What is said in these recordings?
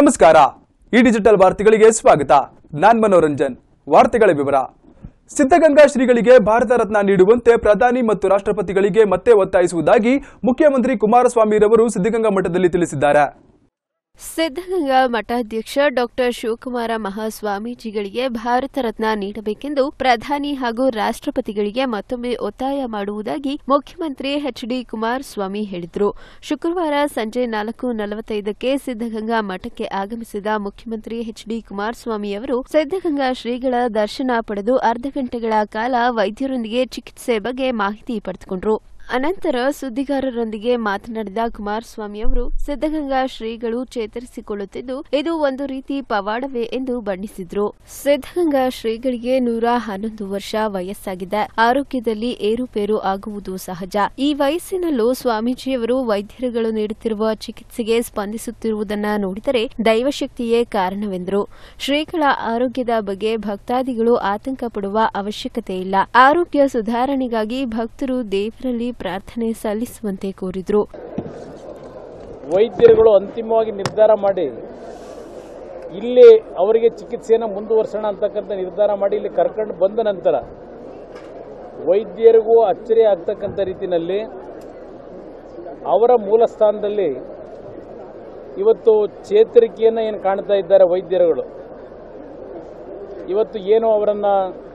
ನಮಸ್ಕಾರ ಈ ಡಿಜಿಟಲ್ ವಾರ್ತೆಗಳಿಗೆ ಸ್ವಾಗತ ನಾನ್ ಮನೋರಂಜನ್ ವಾರ್ತೆಗಳ ವಿವರ ಸಿದ್ಧಗಂಗಾ ಶ್ರೀಗಳಿಗೆ ಭಾರತ ರತ್ನ ನೀಡುವಂತೆ ಪ್ರಧಾನಿ ಮತ್ತು ರಾಷ್ಟ್ರಪತಿಗಳಿಗೆ ಮತ್ತೆ ಒತ್ತಾಯಿಸುವುದಾಗಿ ಮುಖ್ಯಮಂತ್ರಿ ಕುಮಾರಸ್ವಾಮಿರವರು ಸಿದ್ಧಗಂಗಾ ಮಠದಲ್ಲಿ ತಿಳಿಸಿದ್ದಾರೆ ಸಿದ್ದಗಂಗಾ ಮಠಾಧ್ಯಕ್ಷ ಡಾಕ್ಟರ್ ಶಿವಕುಮಾರ ಮಹಾಸ್ವಾಮೀಜಿಗಳಿಗೆ ಭಾರತ ರತ್ನ ನೀಡಬೇಕೆಂದು ಪ್ರಧಾನಿ ಹಾಗೂ ರಾಷ್ಟ್ರಪತಿಗಳಿಗೆ ಮತ್ತೊಮ್ಮೆ ಒತ್ತಾಯ ಮಾಡುವುದಾಗಿ ಮುಖ್ಯಮಂತ್ರಿ ಎಚ್ ಡಿ ಕುಮಾರಸ್ವಾಮಿ ಹೇಳಿದರು ಶುಕ್ರವಾರ ಸಂಜೆ ನಾಲ್ಕು ನಲವತ್ತೈದಕ್ಕೆ ಸಿದ್ದಗಂಗಾ ಮಠಕ್ಕೆ ಆಗಮಿಸಿದ ಮುಖ್ಯಮಂತ್ರಿ ಎಚ್ ಡಿ ಕುಮಾರಸ್ವಾಮಿ ಅವರು ಸಿದ್ದಗಂಗಾ ಶ್ರೀಗಳ ದರ್ಶನ ಪಡೆದು ಅರ್ಧ ಗಂಟೆಗಳ ಕಾಲ ವೈದ್ಯರೊಂದಿಗೆ ಚಿಕಿತ್ಸೆ ಬಗ್ಗೆ ಮಾಹಿತಿ ಪಡೆದುಕೊಂಡರು ಅನಂತರ ಸುದ್ದಿಗಾರರೊಂದಿಗೆ ಮಾತನಾಡಿದ ಕುಮಾರಸ್ವಾಮಿ ಅವರು ಸಿದ್ದಗಂಗಾ ಶ್ರೀಗಳು ಚೇತರಿಸಿಕೊಳ್ಳುತ್ತಿದ್ದು ಇದು ಒಂದು ರೀತಿ ಪವಾಡವೇ ಎಂದು ಬಣ್ಣಿಸಿದ್ರು ಸಿದ್ದಗಂಗಾ ಶ್ರೀಗಳಿಗೆ ನೂರ ಹನ್ನೊಂದು ವರ್ಷ ವಯಸ್ಸಾಗಿದೆ ಆರೋಗ್ಯದಲ್ಲಿ ಏರುಪೇರು ಆಗುವುದು ಸಹಜ ಈ ವಯಸ್ಸಿನಲ್ಲೂ ಸ್ವಾಮೀಜಿಯವರು ವೈದ್ಯರುಗಳು ನೀಡುತ್ತಿರುವ ಚಿಕಿತ್ಸೆಗೆ ಸ್ಪಂದಿಸುತ್ತಿರುವುದನ್ನ ನೋಡಿದರೆ ದೈವಶಕ್ತಿಯೇ ಕಾರಣವೆಂದರು ಶ್ರೀಗಳ ಆರೋಗ್ಯದ ಬಗ್ಗೆ ಭಕ್ತಾದಿಗಳು ಆತಂಕ ಪಡುವ ಅವಶ್ಯಕತೆ ಇಲ್ಲ ಆರೋಗ್ಯ ಸುಧಾರಣೆಗಾಗಿ ಭಕ್ತರು ದೇವರಲ್ಲಿ ಪ್ರಾರ್ಥನೆ ಸಲ್ಲಿಸುವಂತೆ ಕೋರಿದ್ರು ವೈದ್ಯರುಗಳು ಅಂತಿಮವಾಗಿ ನಿರ್ಧಾರ ಮಾಡಿ ಇಲ್ಲಿ ಅವರಿಗೆ ಚಿಕಿತ್ಸೆಯನ್ನು ಮುಂದುವರ್ಸೋಣ ಅಂತಕ್ಕಂಥ ನಿರ್ಧಾರ ಮಾಡಿ ಇಲ್ಲಿ ಕರ್ಕೊಂಡು ಬಂದ ನಂತರ ವೈದ್ಯರಿಗೂ ಅಚ್ಚರಿ ಆಗ್ತಕ್ಕಂಥ ರೀತಿಯಲ್ಲಿ ಅವರ ಮೂಲ ಸ್ಥಾನದಲ್ಲಿ ಇವತ್ತು ಚೇತರಿಕೆಯನ್ನು ಏನು ಕಾಣ್ತಾ ಇದ್ದಾರೆ ವೈದ್ಯರುಗಳು ಇವತ್ತು ಏನು ಅವರನ್ನು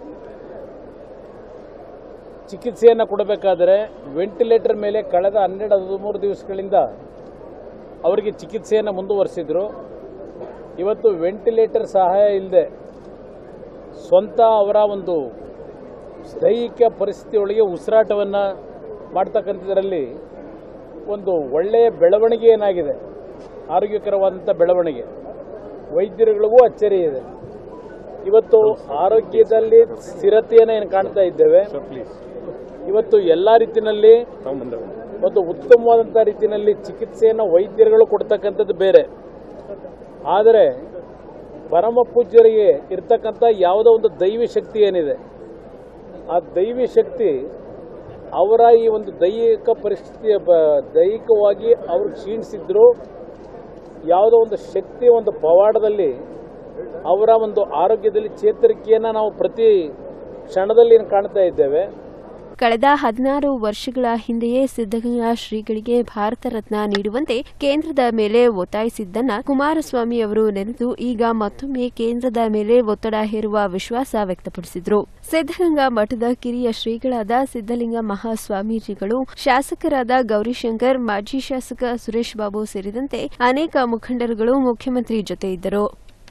ಚಿಕಿತ್ಸೆಯನ್ನು ಕೊಡಬೇಕಾದರೆ ವೆಂಟಿಲೇಟರ್ ಮೇಲೆ ಕಳೆದ ಹನ್ನೆರಡು ಹದಿಮೂರು ದಿವಸಗಳಿಂದ ಅವರಿಗೆ ಚಿಕಿತ್ಸೆಯನ್ನು ಮುಂದುವರಿಸಿದ್ರು ಇವತ್ತು ವೆಂಟಿಲೇಟರ್ ಸಹಾಯ ಇಲ್ಲದೆ ಸ್ವಂತ ಅವರ ಒಂದು ದೈಹಿಕ ಪರಿಸ್ಥಿತಿಯೊಳಗೆ ಉಸಿರಾಟವನ್ನು ಮಾಡ್ತಕ್ಕಂಥದ್ರಲ್ಲಿ ಒಂದು ಒಳ್ಳೆಯ ಬೆಳವಣಿಗೆ ಏನಾಗಿದೆ ಆರೋಗ್ಯಕರವಾದಂಥ ಬೆಳವಣಿಗೆ ವೈದ್ಯರುಗಳಿಗೂ ಅಚ್ಚರಿ ಇದೆ ಇವತ್ತು ಆರೋಗ್ಯದಲ್ಲಿ ಸ್ಥಿರತೆಯನ್ನು ಏನು ಕಾಣ್ತಾ ಇದ್ದೇವೆ ಇವತ್ತು ಎಲ್ಲ ರೀತಿಯಲ್ಲಿ ಒಂದು ಉತ್ತಮವಾದಂಥ ರೀತಿಯಲ್ಲಿ ಚಿಕಿತ್ಸೆಯನ್ನು ವೈದ್ಯರುಗಳು ಕೊಡ್ತಕ್ಕಂಥದ್ದು ಬೇರೆ ಆದರೆ ಪರಮ ಪೂಜ್ಯರಿಗೆ ಇರ್ತಕ್ಕಂಥ ಯಾವುದೋ ಒಂದು ದೈವಿ ಶಕ್ತಿ ಏನಿದೆ ಆ ದೈವಿ ಶಕ್ತಿ ಅವರ ಈ ಒಂದು ದೈಹಿಕ ಪರಿಸ್ಥಿತಿಯ ಬ ದೈಹಿಕವಾಗಿ ಅವರು ಕ್ಷೀಣಿಸಿದ್ರು ಯಾವುದೋ ಒಂದು ಶಕ್ತಿಯ ಒಂದು ಪವಾಡದಲ್ಲಿ ಅವರ ಒಂದು ಆರೋಗ್ಯದಲ್ಲಿ ಚೇತರಿಕೆಯನ್ನು ನಾವು ಪ್ರತಿ ಕ್ಷಣದಲ್ಲಿ ಏನು ಕಾಣ್ತಾ ಇದ್ದೇವೆ ಕಳೆದ ಹದಿನಾರು ವರ್ಷಗಳ ಹಿಂದೆಯೇ ಸಿದ್ದಗಂಗಾ ಶ್ರೀಗಳಿಗೆ ಭಾರತ ರತ್ನ ನೀಡುವಂತೆ ಕೇಂದ್ರದ ಮೇಲೆ ಒತ್ತಾಯಿಸಿದ್ದನ್ನ ಕುಮಾರಸ್ವಾಮಿ ಅವರು ನೆನೆದು ಈಗ ಮತ್ತೊಮ್ಮೆ ಕೇಂದ್ರದ ಮೇಲೆ ಒತ್ತಡ ಹೇರುವ ವಿಶ್ವಾಸ ವ್ಯಕ್ತಪಡಿಸಿದರು ಸಿದ್ದಗಂಗಾ ಮಠದ ಕಿರಿಯ ಶ್ರೀಗಳಾದ ಸಿದ್ದಲಿಂಗ ಮಹಾಸ್ವಾಮೀಜಿಗಳು ಶಾಸಕರಾದ ಗೌರಿಶಂಕರ್ ಮಾಜಿ ಶಾಸಕ ಸುರೇಶ್ ಬಾಬು ಸೇರಿದಂತೆ ಅನೇಕ ಮುಖಂಡರುಗಳು ಮುಖ್ಯಮಂತ್ರಿ ಜೊತೆ ಇದ್ದರು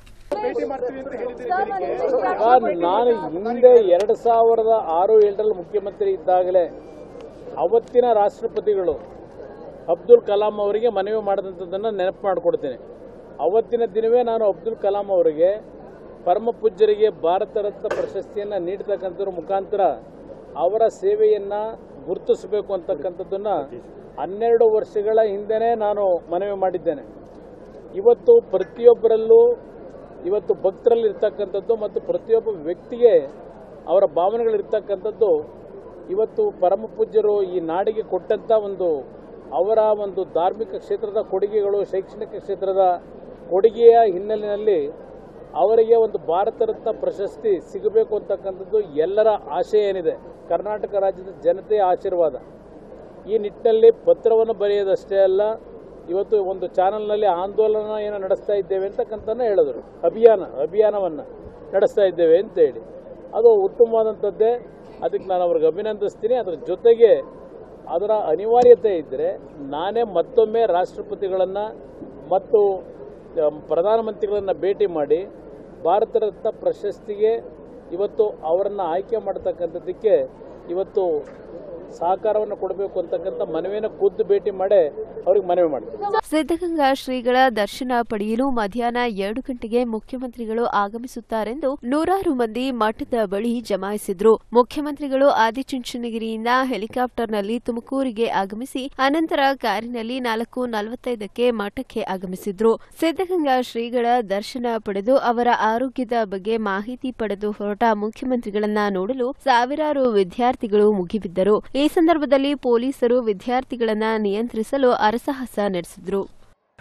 ಆ, ನಾನು ಹಿಂದೆ ಎರಡು ಸಾವಿರದ ಆರು ಏಳರಲ್ಲಿ ಮುಖ್ಯಮಂತ್ರಿ ಇದ್ದಾಗಲೇ ಅವತ್ತಿನ ರಾಷ್ಟ್ರಪತಿಗಳು ಅಬ್ದುಲ್ ಕಲಾಂ ಅವರಿಗೆ ಮನವಿ ಮಾಡಿದಂಥದ್ದನ್ನು ನೆನಪು ಮಾಡಿಕೊಡ್ತೇನೆ ಅವತ್ತಿನ ದಿನವೇ ನಾನು ಅಬ್ದುಲ್ ಕಲಾಂ ಅವರಿಗೆ ಪರಮ ಪೂಜ್ಯರಿಗೆ ಭಾರತ ರತ್ನ ಪ್ರಶಸ್ತಿಯನ್ನು ನೀಡತಕ್ಕಂಥದ್ರ ಮುಖಾಂತರ ಅವರ ಸೇವೆಯನ್ನು ಗುರುತಿಸಬೇಕು ಅಂತಕ್ಕಂಥದ್ದನ್ನು ಹನ್ನೆರಡು ವರ್ಷಗಳ ಹಿಂದೆನೇ ನಾನು ಮನವಿ ಮಾಡಿದ್ದೇನೆ ಇವತ್ತು ಪ್ರತಿಯೊಬ್ಬರಲ್ಲೂ ಇವತ್ತು ಭಕ್ತರಲ್ಲಿ ಇರ್ತಕ್ಕಂಥದ್ದು ಮತ್ತು ಪ್ರತಿಯೊಬ್ಬ ವ್ಯಕ್ತಿಗೆ ಅವರ ಭಾವನೆಗಳಿರ್ತಕ್ಕಂಥದ್ದು ಇವತ್ತು ಪರಮ ಪೂಜ್ಯರು ಈ ನಾಡಿಗೆ ಕೊಟ್ಟಂಥ ಒಂದು ಅವರ ಒಂದು ಧಾರ್ಮಿಕ ಕ್ಷೇತ್ರದ ಕೊಡುಗೆಗಳು ಶೈಕ್ಷಣಿಕ ಕ್ಷೇತ್ರದ ಕೊಡುಗೆಯ ಹಿನ್ನೆಲೆಯಲ್ಲಿ ಅವರಿಗೆ ಒಂದು ಭಾರತ ರತ್ನ ಪ್ರಶಸ್ತಿ ಸಿಗಬೇಕು ಅಂತಕ್ಕಂಥದ್ದು ಎಲ್ಲರ ಆಶಯ ಏನಿದೆ ಕರ್ನಾಟಕ ರಾಜ್ಯದ ಜನತೆಯ ಆಶೀರ್ವಾದ ಈ ನಿಟ್ಟಿನಲ್ಲಿ ಪತ್ರವನ್ನು ಬರೆಯೋದಷ್ಟೇ ಅಲ್ಲ ಇವತ್ತು ಒಂದು ಚಾನಲ್ನಲ್ಲಿ ಆಂದೋಲನ ಏನೋ ನಡೆಸ್ತಾ ಇದ್ದೇವೆ ಅಂತಕ್ಕಂತನ ಹೇಳಿದ್ರು ಅಭಿಯಾನ ಅಭಿಯಾನವನ್ನು ನಡೆಸ್ತಾ ಇದ್ದೇವೆ ಅಂತ ಹೇಳಿ ಅದು ಉತ್ತಮವಾದಂಥದ್ದೇ ಅದಕ್ಕೆ ನಾನು ಅವ್ರಿಗೆ ಅಭಿನಂದಿಸ್ತೀನಿ ಅದರ ಜೊತೆಗೆ ಅದರ ಅನಿವಾರ್ಯತೆ ಇದ್ದರೆ ನಾನೇ ಮತ್ತೊಮ್ಮೆ ರಾಷ್ಟ್ರಪತಿಗಳನ್ನು ಮತ್ತು ಆ, ಪ್ರಧಾನಮಂತ್ರಿಗಳನ್ನು ಭೇಟಿ ಮಾಡಿ ಭಾರತ ರತ್ನ ಪ್ರಶಸ್ತಿಗೆ ಇವತ್ತು ಅವರನ್ನು ಆಯ್ಕೆ ಮಾಡ್ತಕ್ಕಂಥದ್ದಕ್ಕೆ ಇವತ್ತು ಸಹಕಾರವನ್ನು ಕೊಡಬೇಕು ಅಂತಕ್ಕಂಥ ಮನವಿಯನ್ನು ಖುದ್ದು ಭೇಟಿ ಮಾಡೇ ಅವ್ರಿಗೆ ಮನವಿ ಮಾಡ್ತೀನಿ ಸಿದ್ದಗಂಗಾ ಶ್ರೀಗಳ ದರ್ಶನ ಪಡೆಯಲು ಮಧ್ಯಾಹ್ನ ಎರಡು ಗಂಟೆಗೆ ಮುಖ್ಯಮಂತ್ರಿಗಳು ಆಗಮಿಸುತ್ತಾರೆಂದು ನೂರಾರು ಮಂದಿ ಮಠದ ಬಳಿ ಜಮಾಯಿಸಿದ್ರು ಮುಖ್ಯಮಂತ್ರಿಗಳು ಆದಿಚುಂಚನಗಿರಿಯಿಂದ ಹೆಲಿಕಾಪ್ಟರ್ನಲ್ಲಿ ತುಮಕೂರಿಗೆ ಆಗಮಿಸಿ ಅನಂತರ ಕಾರಿನಲ್ಲಿ ನಾಲ್ಕು ನಲವತ್ತೈದಕ್ಕೆ ಮಠಕ್ಕೆ ಆಗಮಿಸಿದ್ರು ಸಿದ್ದಗಂಗಾ ಶ್ರೀಗಳ ದರ್ಶನ ಪಡೆದು ಅವರ ಆರೋಗ್ಯದ ಬಗ್ಗೆ ಮಾಹಿತಿ ಪಡೆದು ಹೊರಟ ಮುಖ್ಯಮಂತ್ರಿಗಳನ್ನ ನೋಡಲು ಸಾವಿರಾರು ವಿದ್ಯಾರ್ಥಿಗಳು ಮುಗಿಬಿದ್ದರು ಈ ಸಂದರ್ಭದಲ್ಲಿ ಪೊಲೀಸರು ವಿದ್ಯಾರ್ಥಿಗಳನ್ನ ನಿಯಂತ್ರಿಸಲು ಅರಸಾಹಸ ನಡೆಸಿದ್ರು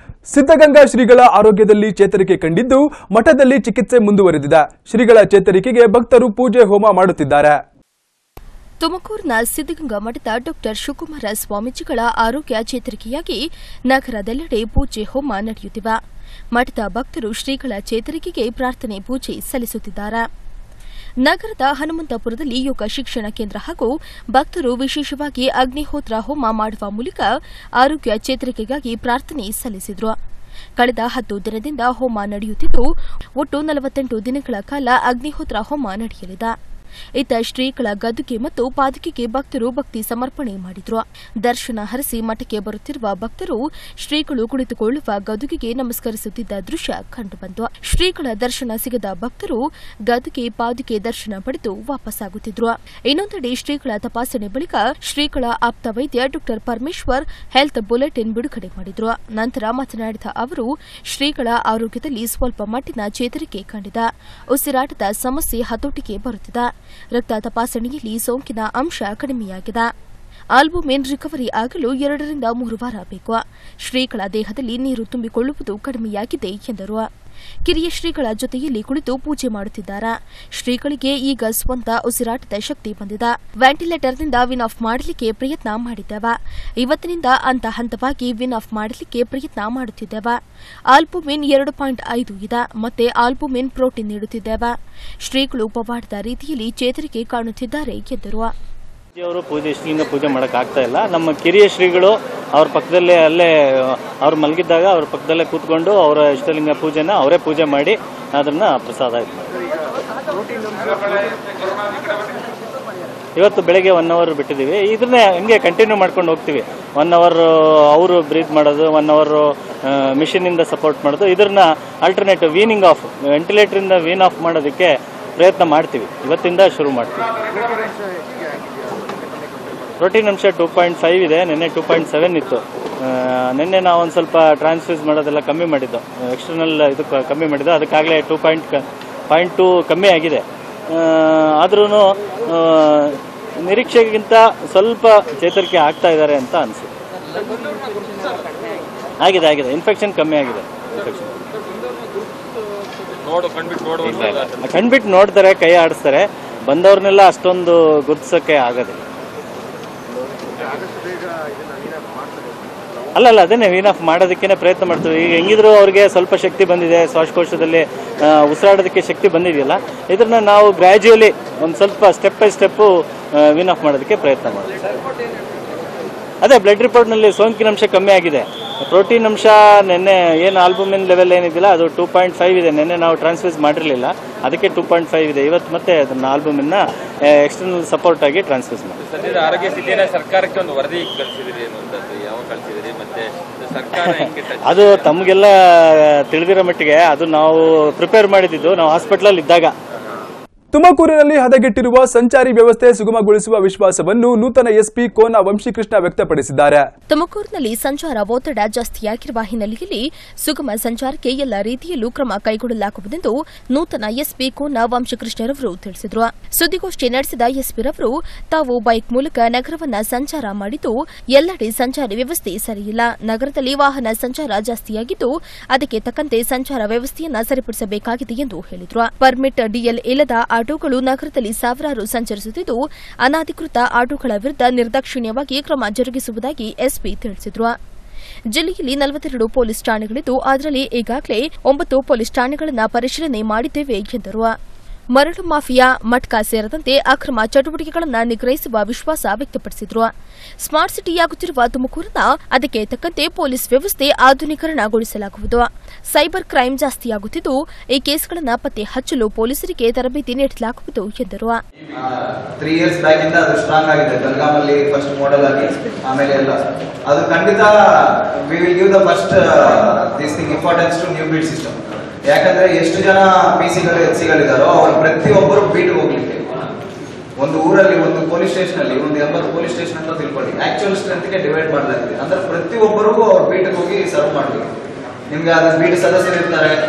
ಸಿದ್ಧಗಂಗಾ ಶ್ರೀಗಳ ಆರೋಗ್ಯದಲ್ಲಿ ಚೇತರಿಕೆ ಕಂಡಿದ್ದು ಮಠದಲ್ಲಿ ಚಿಕಿತ್ಸೆ ಮುಂದುವರೆದಿದೆ ಶ್ರೀಗಳ ಚೇತರಿಕೆಗೆ ಭಕ್ತರು ಪೂಜೆ ಹೋಮ ಮಾಡುತ್ತಿದ್ದಾರೆ ತುಮಕೂರಿನ ಸಿದ್ದಗಂಗಾ ಮಠದ ಡಾಕ್ಟರ್ ಶಿವಕುಮಾರ ಸ್ವಾಮೀಜಿಗಳ ಆರೋಗ್ಯ ಚೇತರಿಕೆಯಾಗಿ ನಗರದೆಲ್ಲೆಡೆ ಪೂಜೆ ಹೋಮ ನಡೆಯುತ್ತಿವೆ ಮಠದ ಭಕ್ತರು ಶ್ರೀಗಳ ಚೇತರಿಕೆಗೆ ಪ್ರಾರ್ಥನೆ ಪೂಜೆ ಸಲ್ಲಿಸುತ್ತಿದ್ದಾರೆ ನಗರದ ಹನುಮಂತಪುರದಲ್ಲಿ ಯೋಗ ಶಿಕ್ಷಣ ಕೇಂದ್ರ ಹಾಗೂ ಭಕ್ತರು ವಿಶೇಷವಾಗಿ ಅಗ್ನಿಹೋತ್ರ ಹೋಮ ಮಾಡುವ ಮೂಲಕ ಆರೋಗ್ಯ ಚೇತರಿಕೆಗಾಗಿ ಪ್ರಾರ್ಥನೆ ಸಲ್ಲಿಸಿದರು ಕಳೆದ ಹತ್ತು ದಿನದಿಂದ ಹೋಮ ನಡೆಯುತ್ತಿದ್ದು ಒಟ್ಟು ನಲವತ್ತೆಂಟು ದಿನಗಳ ಕಾಲ ಅಗ್ನಿಹೋತ್ರ ಹೋಮ ನಡೆಯಲಿದೆ ಇತ್ತ ಶ್ರೀಗಳ ಗದ್ದುಗೆ ಮತ್ತು ಪಾದುಕೆಗೆ ಭಕ್ತರು ಭಕ್ತಿ ಸಮರ್ಪಣೆ ಮಾಡಿದ್ರು ದರ್ಶನ ಹರಿಸಿ ಮಠಕ್ಕೆ ಬರುತ್ತಿರುವ ಭಕ್ತರು ಶ್ರೀಗಳು ಕುಳಿತುಕೊಳ್ಳುವ ಗದುಗೆಗೆ ನಮಸ್ಕರಿಸುತ್ತಿದ್ದ ದೃಶ್ಯ ಕಂಡುಬಂತು ಶ್ರೀಗಳ ದರ್ಶನ ಸಿಗದ ಭಕ್ತರು ಗದುಗೆ ಪಾದುಕೆ ದರ್ಶನ ಪಡೆದು ವಾಪಸ್ಸಾಗುತ್ತಿದ್ರು ಇನ್ನೊಂದೆಡೆ ಶ್ರೀಗಳ ತಪಾಸಣೆ ಬಳಿಕ ಶ್ರೀಗಳ ಆಪ್ತ ವೈದ್ಯ ಡಾ ಪರಮೇಶ್ವರ್ ಹೆಲ್ತ್ ಬುಲೆಟಿನ್ ಬಿಡುಗಡೆ ಮಾಡಿದ್ರು ನಂತರ ಮಾತನಾಡಿದ ಅವರು ಶ್ರೀಗಳ ಆರೋಗ್ಯದಲ್ಲಿ ಸ್ವಲ್ಪ ಮಟ್ಟಿನ ಚೇತರಿಕೆ ಕಂಡಿದೆ ಉಸಿರಾಟದ ಸಮಸ್ಯೆ ಹತೋಟಿಗೆ ಬರುತ್ತಿದೆ ರಕ್ತ ತಪಾಸಣೆಯಲ್ಲಿ ಸೋಂಕಿನ ಅಂಶ ಕಡಿಮೆಯಾಗಿದೆ ಆಲ್ಬುಮಿನ್ ರಿಕವರಿ ಆಗಲು ಎರಡರಿಂದ ಮೂರು ವಾರ ಬೇಕು ಶ್ರೀಗಳ ದೇಹದಲ್ಲಿ ನೀರು ತುಂಬಿಕೊಳ್ಳುವುದು ಕಡಿಮೆಯಾಗಿದೆ ಎಂದರು ಕಿರಿಯ ಶ್ರೀಗಳ ಜೊತೆಯಲ್ಲಿ ಕುಳಿತು ಪೂಜೆ ಮಾಡುತ್ತಿದ್ದಾರೆ ಶ್ರೀಗಳಿಗೆ ಈಗ ಸ್ವಂತ ಉಸಿರಾಟದ ಶಕ್ತಿ ಬಂದಿದೆ ವ್ಯಾಂಟಿಲೇಟರ್ನಿಂದ ವಿನ್ ಆಫ್ ಮಾಡಲಿಕ್ಕೆ ಪ್ರಯತ್ನ ಮಾಡಿದ್ದೇವೆ ಇವತ್ತಿನಿಂದ ಹಂತ ಹಂತವಾಗಿ ವಿನ್ ಆಫ್ ಮಾಡಲಿಕ್ಕೆ ಪ್ರಯತ್ನ ಮಾಡುತ್ತಿದ್ದೇವೆ ಆಲ್ಬುಮಿನ್ ಎರಡು ಪಾಯಿಂಟ್ ಐದು ಇದೆ ಮತ್ತೆ ಆಲ್ಬುಮಿನ್ ಪ್ರೋಟೀನ್ ನೀಡುತ್ತಿದ್ದೇವೆ ಶ್ರೀಗಳು ಪವಾಡದ ರೀತಿಯಲ್ಲಿ ಚೇತರಿಕೆ ಕಾಣುತ್ತಿದ್ದಾರೆ ಎಂದರು ಅವರು ಪೂಜೆ ಇಷ್ಟಲಿಂಗ ಪೂಜೆ ಮಾಡಕ್ ಆಗ್ತಾ ಇಲ್ಲ ನಮ್ಮ ಕಿರಿಯ ಶ್ರೀಗಳು ಅವ್ರ ಪಕ್ಕದಲ್ಲೇ ಅಲ್ಲೇ ಅವ್ರು ಮಲಗಿದ್ದಾಗ ಅವ್ರ ಪಕ್ಕದಲ್ಲೇ ಕೂತ್ಕೊಂಡು ಅವರ ಇಷ್ಟಲಿಂಗ ಪೂಜೆನ ಅವರೇ ಪೂಜೆ ಮಾಡಿ ಅದನ್ನ ಪ್ರಸಾದ ಇದು ಮಾಡಿದ್ರು. ಇವತ್ತು ಬೆಳಗ್ಗೆ ಒನ್ ಅವರ್ ಬಿಟ್ಟಿದ್ದೀವಿ ಇದನ್ನೇ ಹಂಗೆ ಕಂಟಿನ್ಯೂ ಮಾಡ್ಕೊಂಡು ಹೋಗ್ತೀವಿ ಒನ್ ಅವರ್ ಅವರು ಬ್ರೀತ್ ಮಾಡೋದು ಒನ್ ಅವರ್ ಮಿಷಿನಿಂದ ಸಪೋರ್ಟ್ ಮಾಡೋದು ಇದನ್ನ ಆಲ್ಟರ್ನೇಟಿವ್ ವೀನಿಂಗ್ ಆಫ್ ವೆಂಟಿಲೇಟರಿಂದ ವೀನ್ ಆಫ್ ಮಾಡೋದಕ್ಕೆ ಪ್ರಯತ್ನ ಮಾಡ್ತೀವಿ ಇವತ್ತಿಂದ ಶುರು ಮಾಡ್ತೀವಿ ಪ್ರೋಟೀನ್ ಅಂಶ ಟೂ ಪಾಯಿಂಟ್ ಫೈವ್ ಇದೆ ನಿನ್ನೆ ಟೂ ಪಾಯಿಂಟ್ ಸೆವೆನ್ ಇತ್ತು ಆ, ನಿನ್ನೆ ನಾವು ಒಂದು ಸ್ವಲ್ಪ ಟ್ರಾನ್ಸ್ಫ್ಯೂಸ್ ಮಾಡೋದೆಲ್ಲ ಕಮ್ಮಿ ಮಾಡಿದ್ದು ಎಕ್ಸ್ಟರ್ನಲ್ ಇದು ಕ- ಕಮ್ಮಿ ಮಾಡಿದ್ದು ಅದಕ್ಕಾಗಲೇ ಟೂ ಪಾಯಿಂಟ್ ಪಾಯಿಂಟ್ ಟೂ ಕಮ್ಮಿ ಆಗಿದೆ ಆದ್ರೂ ನಿರೀಕ್ಷೆಗಿಂತ ಸ್ವಲ್ಪ ಚೇತರಿಕೆ ಆಗ್ತಾ ಇದ್ದಾರೆ ಅಂತ ಅನಿಸುತ್ತೆ ಆಗಿದೆ ಆಗಿದೆ ಇನ್ಫೆಕ್ಷನ್ ಕಮ್ಮಿ ಆಗಿದೆ ಇನ್ಫೆಕ್ಷನ್ ಕಣ್ಬಿಟ್ಟು ನೋಡ್ತಾರೆ ಕೈ ಆಡಿಸ್ತಾರೆ ಬಂದವ್ರನ್ನೆಲ್ಲ ಅಷ್ಟೊಂದು ಗುರ್ತಿಸೋಕೆ ಆಗೋದಿಲ್ಲ ಅಲ್ಲ ಅಲ್ಲ ಅದೇನೆ ವೀನ್ ಆಫ್ ಮಾಡೋದಕ್ಕೇನೆ ಪ್ರಯತ್ನ ಮಾಡ್ತೀವಿ ಈಗ ಹೆಂಗಿದ್ರು ಅವ್ರಿಗೆ ಸ್ವಲ್ಪ ಶಕ್ತಿ ಬಂದಿದೆ ಶ್ವಾಸಕೋಶದಲ್ಲಿ ಆ, ಉಸಿರಾಡೋದಕ್ಕೆ ಶಕ್ತಿ ಬಂದಿದೆಯಲ್ಲ ಇದನ್ನ ನಾವು ಗ್ರ್ಯಾಜುಯಲಿ ಒಂದು ಸ್ವಲ್ಪ step by step wean off ಮಾಡೋದಕ್ಕೆ ಪ್ರಯತ್ನ ಮಾಡ್ತೀವಿ ಅದೇ ಬ್ಲಡ್ ರಿಪೋರ್ಟ್ನಲ್ಲಿ ಸೋಂಕಿನ ಅಂಶ ಕಮ್ಮಿ ಆಗಿದೆ ಪ್ರೋಟೀನ್ ಅಂಶ ನಿನ್ನೆ ಏನು ಆಲ್ಬುಮಿನ್ ಲೆವೆಲ್ ಏನಿದೆಯಲ್ಲ ಅದು ಟೂ ಪಾಯಿಂಟ್ ಫೈವ್ ಇದೆ ನಿನ್ನೆ ನಾವು ಟ್ರಾನ್ಸ್ಫ್ಯೂಸ್ ಮಾಡಿರಲಿಲ್ಲ ಅದಕ್ಕೆ ಟೂ ಪಾಯಿಂಟ್ ಫೈವ್ ಇದೆ ಇವತ್ತು ಮತ್ತೆ ಅದನ್ನ ಆಲ್ಬುಮಿನ್ನ ಎಕ್ಸ್ಟರ್ನಲ್ ಸಪೋರ್ಟ್ ಆಗಿ ಟ್ರಾನ್ಸ್ಫ್ಯೂಸ್ ಮಾಡಿ ಸದ್ಯದ ಆರೋಗ್ಯ ಸ್ಥಿತಿಯನ್ನ ಸರ್ಕಾರಕ್ಕೆ ಒಂದು ವರದಿ ಕಳಿಸಿದಿರಿ ಅನ್ನುವಂಥದ್ದು ಯಾವ ಕಳಿಸಿದಿರಿ ಮತ್ತೆ ಸರ್ಕಾರ ಹೆಂಗೆ ಟಚ್ ಅದು ತಮಗೆಲ್ಲ ತಿಳಿದಿರೋ ಮಟ್ಟಿಗೆ ಅದು ನಾವು ಪ್ರಿಪೇರ್ ಮಾಡಿದ್ದು ನಾವು ಹಾಸ್ಪಿಟಲ್ ಇದ್ದಾಗ ತುಮಕೂರಿನಲ್ಲಿ ಹದಗೆಟ್ಟಿರುವ ಸಂಚಾರಿ ವ್ಯವಸ್ಥೆ ಸುಗಮಗೊಳಿಸುವ ವಿಶ್ವಾಸವನ್ನು ನೂತನ ಎಸ್ಪಿ ಕೋನ ವಂಶೀಕೃಷ್ಣ ವ್ಯಕ್ತಪಡಿಸಿದ್ದಾರೆ ತುಮಕೂರಿನಲ್ಲಿ ಸಂಚಾರ ಒತ್ತಡ ಜಾಸ್ತಿಯಾಗಿರುವ ಹಿನ್ನೆಲೆಯಲ್ಲಿ ಸುಗಮ ಸಂಚಾರಕ್ಕೆ ಎಲ್ಲ ರೀತಿಯಲ್ಲೂ ಕ್ರಮ ಕೈಗೊಳ್ಳಲಾಗುವುದೆಂದು ನೂತನ ಎಸ್ಪಿ ಕೋನ ವಂಶಕೃಷ್ಣರವರು ತಿಳಿಸಿದರು ಸುದ್ದಿಗೋಷ್ಠಿ ನಡೆಸಿದ ಎಸ್ಪಿರವರು ತಾವು ಬೈಕ್ ಮೂಲಕ ನಗರವನ್ನ ಸಂಚಾರ ಮಾಡಿದ್ದು ಎಲ್ಲೆಡೆ ಸಂಚಾರಿ ವ್ಯವಸ್ಥೆ ಸರಿಯಿಲ್ಲ ನಗರದಲ್ಲಿ ವಾಹನ ಸಂಚಾರ ಜಾಸ್ತಿಯಾಗಿದ್ದು ಅದಕ್ಕೆ ತಕ್ಕಂತೆ ಸಂಚಾರ ವ್ಯವಸ್ಥೆಯನ್ನ ಸರಿಪಡಿಸಬೇಕಾಗಿದೆ ಎಂದು ಹೇಳಿದರು ಪರ್ಮಿಟ್ ಡಿಎಲ್ ಇಲ್ಲದ ಆಟೋಗಳು ನಗರದಲ್ಲಿ ಸಾವಿರಾರು ಸಂಚರಿಸುತ್ತಿದ್ದು ಅನಾಧಿಕೃತ ಆಟೋಗಳ ವಿರುದ್ಧ ನಿರ್ದಾಕ್ಷಿಣ್ಯವಾಗಿ ಕ್ರಮ ಜರುಗಿಸುವುದಾಗಿ ಎಸ್ಪಿ ತಿಳಿಸಿದರು ಜಿಲ್ಲೆಯಲ್ಲಿ ನಲವತ್ತೆರಡು ಪೊಲೀಸ್ ಠಾಣೆಗಳಿದ್ದು ಅದರಲ್ಲಿ ಈಗಾಗಲೇ ಒಂಬತ್ತು ಪೊಲೀಸ್ ಠಾಣೆಗಳನ್ನು ಪರಿಶೀಲನೆ ಮಾಡಿದ್ದೇವೆ ಎಂದರು ಮರಳು ಮಾಫಿಯಾ ಮಟ್ಕಾ ಸೇರಿದಂತೆ ಅಕ್ರಮ ಚಟುವಟಿಕೆಗಳನ್ನು ನಿಗ್ರಹಿಸುವ ವಿಶ್ವಾಸ ವ್ಯಕ್ತಪಡಿಸಿದರು ಸ್ಮಾರ್ಟ್ ಸಿಟಿಯಾಗುತ್ತಿರುವ ತುಮಕೂರನ್ನ ಅದಕ್ಕೆ ತಕ್ಕಂತೆ ಪೊಲೀಸ್ ವ್ಯವಸ್ಥೆ ಆಧುನೀಕರಣಗೊಳಿಸಲಾಗುವುದು ಸೈಬರ್ ಕ್ರೈಂ ಜಾಸ್ತಿಯಾಗುತ್ತಿದ್ದು ಈ ಕೇಸ್ಗಳನ್ನು ಪತ್ತೆ ಹಚ್ಚಲು ಪೊಲೀಸರಿಗೆ ತರಬೇತಿ ನೀಡಲಾಗುವುದು ಎಂದರು ತ್ರೀ ಇಯರ್ಸ್ ಬ್ಯಾಕ್ ಇಂದ ಅದು ಸ್ಟ್ರಾಂಗ್ ಆಗಿದೆ ಬೆಲ್ಗಾಮಲ್ಲಿ ಫಸ್ಟ್ ಮಾಡೆಲ್ ಆಗಿ ಆಮೇಲೆ ಎಲ್ಲ ಅದು ಖಂಡಿತ we will give the first this thing importance to new beat system ಯಾಕಂದ್ರೆ ಎಷ್ಟು ಜನ ಪಿ ಸಿಗಳು ಎಚ್ ಸಿಗಳಿದಾರೋ ಅವ್ರು ಪ್ರತಿಯೊಬ್ಬರು ಬೀಟ್ ಹೋಗ್ಲಿಕ್ಕೆ ಒಂದು ಊರಲ್ಲಿ ಒಂದು ಪೊಲೀಸ್ ಸ್ಟೇಷನ್ ಅಲ್ಲಿ ಒಂದು ಎಂಬತ್ತು ಪೊಲೀಸ್ ಸ್ಟೇಷನ್ ಅಂತ ತಿಳ್ಕೊಳ್ಳಿ ಆಕ್ಚುಯಲ್ ಸ್ಟ್ರೆಂತ್ಗೆ ಡಿವೈಡ್ ಮಾಡಲಾಗಿದೆ ಅಂದ್ರೆ ಪ್ರತಿಯೊಬ್ಬರಿಗೂ ಅವ್ರ ಬೀಟ್ಗೆ ಹೋಗಿ ಸರ್ವ್ ಮಾಡಬೇಕು ನಿಮ್ಗೆ ಅದು ಬೀಟ್ ಸದಸ್ಯರು ಇರ್ತಾರೆ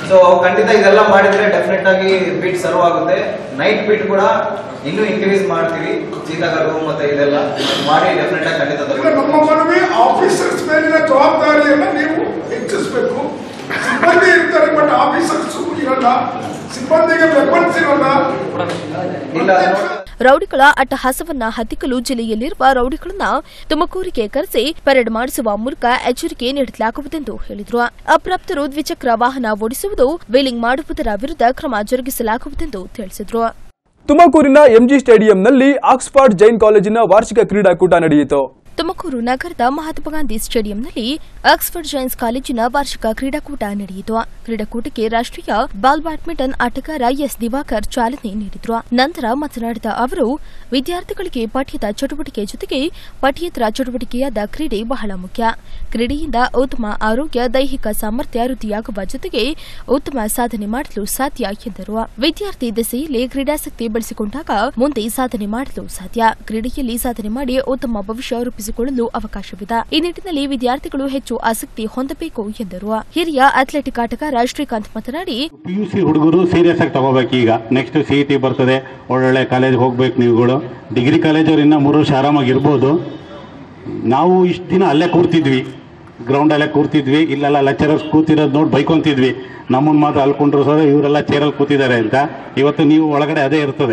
ಸೊ ಖಂಡಿತ ಇದೆಲ್ಲ ಮಾಡಿದ್ರೆ ಡೆಫಿನೆಟ್ ಆಗಿ ಬೀಟ್ ಸರ್ವ್ ಆಗುತ್ತೆ ನೈಟ್ ಬೀಟ್ ಕೂಡ ಇನ್ನೂ ಇನ್ಕ್ರೀಸ್ ಮಾಡ್ತೀವಿ ಚೀತಾಗರು ಮತ್ತೆ ಇದೆಲ್ಲ ಮಾಡಿ ಡೆಫಿನೆಟ್ ಆಗಿ ಖಂಡಿತ ಈಗ ತಗೊಳ್ತೀವಿ. ನಮ್ಮ ಮನವಿ ಆಫೀಸರ್ಸ್ ಮೇಲಿನ ಜವಾಬ್ದಾರಿಯನ್ನ ನೀವು ಹೆಚ್ಚಿಸಬೇಕು ಸಿಬ್ಬಂದಿ ಇರ್ತಾರೆ ಬಟ್ ಆಫೀಸರ್ಸ್ ಇರಲ್ಲ ಸಿಬ್ಬಂದಿಗೆ ವೆಪನ್ಸ್ ಇರಲ್ಲ ಇಲ್ಲ ನೋಡಿ- ರೌಡಿಗಳ ಅಟ್ಟಹಾಸವನ್ನ ಹತ್ತಿಕ್ಕಲು ಜಿಲ್ಲೆಯಲ್ಲಿರುವ ರೌಡಿಗಳನ್ನ ತುಮಕೂರಿಗೆ ಕರೆಸಿ ಪರೇಡ್ ಮಾಡಿಸುವ ಮೂಲಕ ಎಚ್ಚರಿಕೆ ನೀಡಲಾಗುವುದೆಂದು ಹೇಳಿದರು ಅಪ್ರಾಪ್ತರು ದ್ವಿಚಕ್ರ ವಾಹನ ಓಡಿಸುವುದು ವೀಲಿಂಗ್ ಮಾಡುವುದರ ವಿರುದ್ಧ ಕ್ರಮ ಜರುಗಿಸಲಾಗುವುದೆಂದು ತಿಳಿಸಿದರು ತುಮಕೂರಿನ ಎಂಜಿ ಸ್ಟೇಡಿಯಂನಲ್ಲಿ ಆಕ್ಸ್ಫರ್ಡ್ ಜೈನ್ ಕಾಲೇಜಿನ ವಾರ್ಷಿಕ ಕ್ರೀಡಾಕೂಟ ನಡೆಯಿತು ತುಮಕೂರು ನಗರದ ಮಹಾತ್ಮ ಗಾಂಧಿ ಸ್ಟೇಡಿಯಂನಲ್ಲಿ ಆಕ್ಸ್ಫರ್ಡ್ ಜೈನ್ಸ್ ಕಾಲೇಜಿನ ವಾರ್ಷಿಕ ಕ್ರೀಡಾಕೂಟ ನಡೆಯಿತು ಕ್ರೀಡಾಕೂಟಕ್ಕೆ ರಾಷ್ಟ್ರೀಯ ಬಾಲ್ ಬ್ಯಾಡ್ಮಿಂಟನ್ ಆಟಗಾರ ಎಸ್ ದಿವಾಕರ್ ಚಾಲನೆ ನೀಡಿದ್ರು ನಂತರ ಮಾತನಾಡಿದ ಅವರು ವಿದ್ಯಾರ್ಥಿಗಳಿಗೆ ಪಠ್ಯದ ಚಟುವಟಿಕೆ ಜೊತೆಗೆ ಪಠ್ಯೇತರ ಚಟುವಟಿಕೆಯಾದ ಕ್ರೀಡೆ ಬಹಳ ಮುಖ್ಯ ಕ್ರೀಡೆಯಿಂದ ಉತ್ತಮ ಆರೋಗ್ಯ ದೈಹಿಕ ಸಾಮರ್ಥ್ಯ ವೃದ್ಧಿಯಾಗುವ ಜೊತೆಗೆ ಉತ್ತಮ ಸಾಧನೆ ಮಾಡಲು ಸಾಧ್ಯ ಎಂದರು ವಿದ್ಯಾರ್ಥಿ ದೆಸೆಯಲ್ಲಿ ಕ್ರೀಡಾಸಕ್ತಿ ಬೆಳೆಸಿಕೊಂಡಾಗ ಮುಂದೆ ಸಾಧನೆ ಮಾಡಲು ಸಾಧ್ಯ ಕ್ರೀಡೆಯಲ್ಲಿ ಸಾಧನೆ ಮಾಡಿ ಉತ್ತಮ ಭವಿಷ್ಯ ರೂಪಿಸಿಕೊಳ್ಳಲು ಅವಕಾಶವಿದೆ ಈ ನಿಟ್ಟಿನಲ್ಲಿ ವಿದ್ಯಾರ್ಥಿಗಳು ಹೆಚ್ಚು ಆಸಕ್ತಿ ಹೊಂದಬೇಕು ಎಂದರು ಹಿರಿಯ ಅಥ್ಲೆಟಿಕ್ ಆಟಗಾರ ಶ್ರೀಕಾಂತ್ ಮಾತನಾಡಿ ಪಿ ಯು ಸಿ ಹುಡುಗರು ಸೀರಿಯಸ್ ಆಗಿ ತಗೋಬೇಕು ಈಗ ನೆಕ್ಸ್ಟ್ ಸಿ ಇ ಟಿ ಬರ್ತದೆ ಒಳ್ಳೊಳ್ಳೆ ಕಾಲೇಜ್ ಹೋಗ್ಬೇಕು ನೀವುಗಳು ಡಿಗ್ರಿ ಕಾಲೇಜವ್ರು ಇನ್ನೂ ಮೂರು ವರ್ಷ ಆರಾಮಾಗಿ ಇರ್ಬೋದು ನಾವು ಇಷ್ಟು ದಿನ ಅಲ್ಲೇ ಕೂರ್ತಿದ್ವಿ ಗ್ರೌಂಡಲ್ಲೇ ಕೂರ್ತಿದ್ವಿ ಇಲ್ಲೆಲ್ಲ ಲೆಕ್ಚರರ್ಸ್ ಕೂತಿರೋದು ನೋಡಿ ಬೈಕೊಂತಿದ್ವಿ ನಮ್ಮನ್ನು ಮಾತ್ರ ಅಲ್ಲಿ ಕುಂಡ್ರಿಸೋದು ಇವರೆಲ್ಲ ಚೇರಲ್ಲಿ ಕೂತಿದ್ದಾರೆ ಅಂತ ಇವತ್ತು ನೀವು ಒಳಗಡೆ ಅದೇ ಇರ್ತದೆ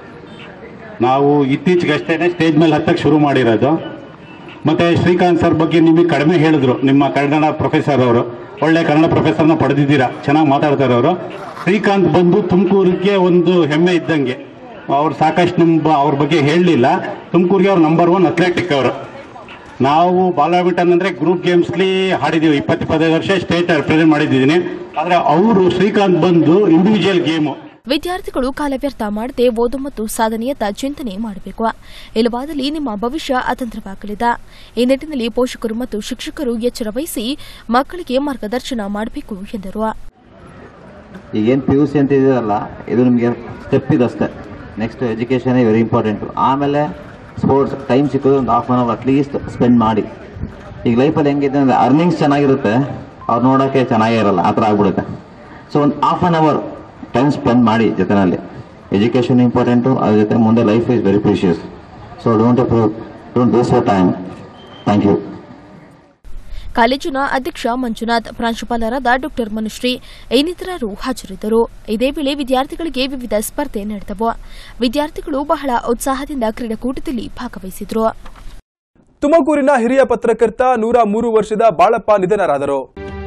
ನಾವು ಇತ್ತೀಚೆಗೆ ಅಷ್ಟೇ ಸ್ಟೇಜ್ ಮೇಲೆ ಹತ್ತಕ್ಕೆ ಶುರು ಮಾಡಿರೋದು ಮತ್ತೆ ಶ್ರೀಕಾಂತ್ ಸರ್ ಬಗ್ಗೆ ನಿಮಗೆ ಕಡಿಮೆ ಹೇಳಿದ್ರು ನಿಮ್ಮ ಕನ್ನಡ ಪ್ರೊಫೆಸರ್ ಅವರು ಒಳ್ಳೆ ಕನ್ನಡ ಪ್ರೊಫೆಸರ್ನ ಪಡೆದಿದ್ದೀರಾ ಚೆನ್ನಾಗಿ ಮಾತಾಡ್ತಾರೆ ಅವರು ಶ್ರೀಕಾಂತ್ ಬಂದು ತುಮಕೂರಿಗೆ ಒಂದು ಹೆಮ್ಮೆ ಇದ್ದಂಗೆ ಅವ್ರು ಸಾಕಷ್ಟು ನಮ್ಮ ಅವ್ರ ಬಗ್ಗೆ ಹೇಳಲಿಲ್ಲ ತುಮಕೂರಿಗೆ ಅವ್ರು ನಂಬರ್ ಒನ್ ಅಥ್ಲೆಟಿಕ್ ಅವರು ನಾವು ಬಾಲ್ ಬ್ಯಾಡ್ಮಿಂಟನ್ ಅಂದರೆ ಗ್ರೂಪ್ ಗೇಮ್ಸ್ಲಿ ಆಡಿದ್ದೀವಿ ಇಪ್ಪತ್ತು ಇಪ್ಪತ್ತೈದು ವರ್ಷ ಸ್ಟೇಟ್ ರೆಪ್ರೆಸೆಂಟ್ ಮಾಡಿದ್ದೀನಿ ಆದರೆ ಅವರು ಶ್ರೀಕಾಂತ್ ಬಂದು ಇಂಡಿವಿಜುವಲ್ ಗೇಮು ವಿದ್ಯಾರ್ಥಿಗಳು ಕಾಲ ವ್ಯರ್ಥ ಮಾಡದೆ ಓದು ಮತ್ತು ಸಾಧನೆಯತ್ತ ಚಿಂತನೆ ಮಾಡಬೇಕು ಇಲ್ಲವಾದಲ್ಲಿ ನಿಮ್ಮ ಭವಿಷ್ಯ ಅತಂತ್ರವಾಗಲಿದೆ ಈ ನಿಟ್ಟಿನಲ್ಲಿ ಪೋಷಕರು ಮತ್ತು ಶಿಕ್ಷಕರು ಎಚ್ಚರ ವಹಿಸಿ ಮಕ್ಕಳಿಗೆ ಮಾರ್ಗದರ್ಶನ ಮಾಡಬೇಕು ಎಂದರು ಈಗೇನು ಪಿ ಯು ಸಿ ಅಂತ ಇದೆಯಲ್ಲ ಇದು ನಿಮಗೆ ಸ್ಟೆಪ್ ಇದಷ್ಟೇ ನೆಕ್ಸ್ಟ್ ಎಜುಕೇಷನ್ ವೆರಿ ಇಂಪಾರ್ಟೆಂಟು ಆಮೇಲೆ ಸ್ಪೋರ್ಟ್ಸ್ ಟೈಮ್ ಸಿಕ್ಕೋದು ಒಂದು half an hour at least spend ಮಾಡಿ ಈಗ ಲೈಫಲ್ಲಿ ಹೆಂಗಿದೆ ಅಂದರೆ ಅರ್ನಿಂಗ್ಸ್ ಚೆನ್ನಾಗಿರುತ್ತೆ ಅವ್ರು ನೋಡೋಕ್ಕೆ ಚೆನ್ನಾಗೇ ಇರಲ್ಲ ಆ ಥರ ಆಗ್ಬಿಡುತ್ತೆ ಸೊ ಒಂದು half an hour time spend ಮಾಡಿ ಜೊತೆನಲ್ಲಿ ಎಜುಕೇಷನ್ ಇಂಪಾರ್ಟೆಂಟು ಅದ್ರ ಜೊತೆ ಮುಂದೆ life is very precious so don't don't waste your time thank you ಕಾಲೇಜಿನ ಅಧ್ಯಕ್ಷ ಮಂಜುನಾಥ್ ಪ್ರಾಂಶುಪಾಲರಾದ ಡಾಕ್ಟರ್ ಮನುಶ್ರೀ ಇನ್ನಿತರರು ಹಾಜರಿದ್ದರು ಇದೇ ವೇಳೆ ವಿದ್ಯಾರ್ಥಿಗಳಿಗೆ ವಿವಿಧ ಸ್ಪರ್ಧೆ ನಡೆದವು ವಿದ್ಯಾರ್ಥಿಗಳು ಬಹಳ ಉತ್ಸಾಹದಿಂದ ಕ್ರೀಡಾಕೂಟದಲ್ಲಿ ಭಾಗವಹಿಸಿದ್ರು ತುಮಕೂರಿನ ಹಿರಿಯ ಪತ್ರಕರ್ತ ನೂರ ಮೂರು ವರ್ಷದ ಬಾಳಪ್ಪ ನಿಧನರಾದರು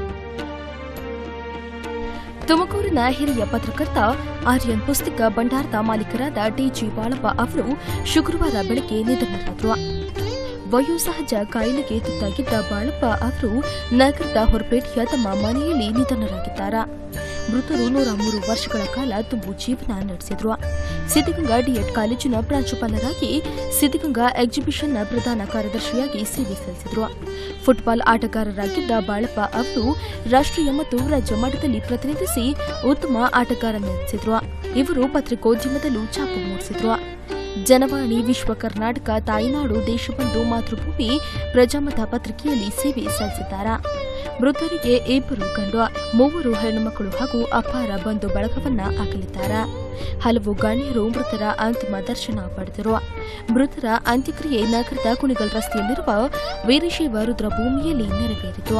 ತುಮಕೂರಿನ ಹಿರಿಯ ಪತ್ರಕರ್ತ ಆರ್ಯನ್ ಪುಸ್ತಕ ಭಂಡಾರದ ಮಾಲೀಕರಾದ ಟಿಜಿ ಬಾಳಪ್ಪ ಅವರು ಶುಕ್ರವಾರ ಬೆಳಗ್ಗೆ ನಿಧನರಾದರು ವಯೋಸಹಜ ಕಾಯಿಲೆಗೆ ತುತ್ತಾಗಿದ್ದ ಬಾಳಪ್ಪ ಅವರು ನಗರದ ಹೊರಪೇಟೆಯ ತಮ್ಮ ಮನೆಯಲ್ಲಿ ನಿಧನರಾಗಿದ್ದಾರೆ ಮೃತರು ನೂರ ಮೂರು ವರ್ಷಗಳ ಕಾಲ ತುಂಬು ಜೀವನ ನಡೆಸಿದ್ರು ಸಿದ್ದಗಂಗಾ ಡಿಎಡ್ ಕಾಲೇಜಿನ ಪ್ರಾಂಶುಪಾಲರಾಗಿ ಸಿದ್ದಗಂಗಾ ಎಕ್ಸಿಬಿಷನ್ನ ಪ್ರಧಾನ ಕಾರ್ಯದರ್ಶಿಯಾಗಿ ಸೇವೆ ಸಲ್ಲಿಸಿದ್ರು ಫುಟ್ಬಾಲ್ ಆಟಗಾರರಾಗಿದ್ದ ಬಾಳಪ್ಪ ಅವರು ರಾಷ್ಟ್ರೀಯ ಮತ್ತು ರಾಜ್ಯ ಮಟ್ಟದಲ್ಲಿ ಪ್ರತಿನಿಧಿಸಿ ಉತ್ತಮ ಆಟಗಾರನೆನಿಸಿದ್ರು ಇವರು ಪತ್ರಿಕೋದ್ಯಮದಲ್ಲೂ ಛಾಪು ಮೂಡಿಸಿದ್ರು ಜನವಾಣಿ ವಿಶ್ವ ಕರ್ನಾಟಕ ತಾಯಿನಾಡು ದೇಶಬಂಧು ಮಾತೃಭೂಮಿ ಪ್ರಜಾಮತ ಪತ್ರಿಕೆಯಲ್ಲಿ ಸೇವೆ ಸಲ್ಲಿಸಿದ್ದಾರೆ ಮೃತರಿಗೆ ಇಬ್ಬರು ಗಂಡು ಮೂವರು ಹೆಣ್ಣುಮಕ್ಕಳು ಹಾಗೂ ಅಪಾರ ಬಂಧು ಬಳಗವನ್ನ ಅಗಲಿದ್ದಾರೆ ಹಲವು ಗಣ್ಯರು ಮೃತರ ಅಂತಿಮ ದರ್ಶನ ಪಡೆದರು ಮೃತರ ಅಂತ್ಯಕ್ರಿಯೆ ನಗರದ ಕುಣಿಗಲ್ ರಸ್ತೆಯಲ್ಲಿರುವ ವೀರಶೈವ ರುದ್ರಭೂಮಿಯಲ್ಲಿ ನೆರವೇರಿತು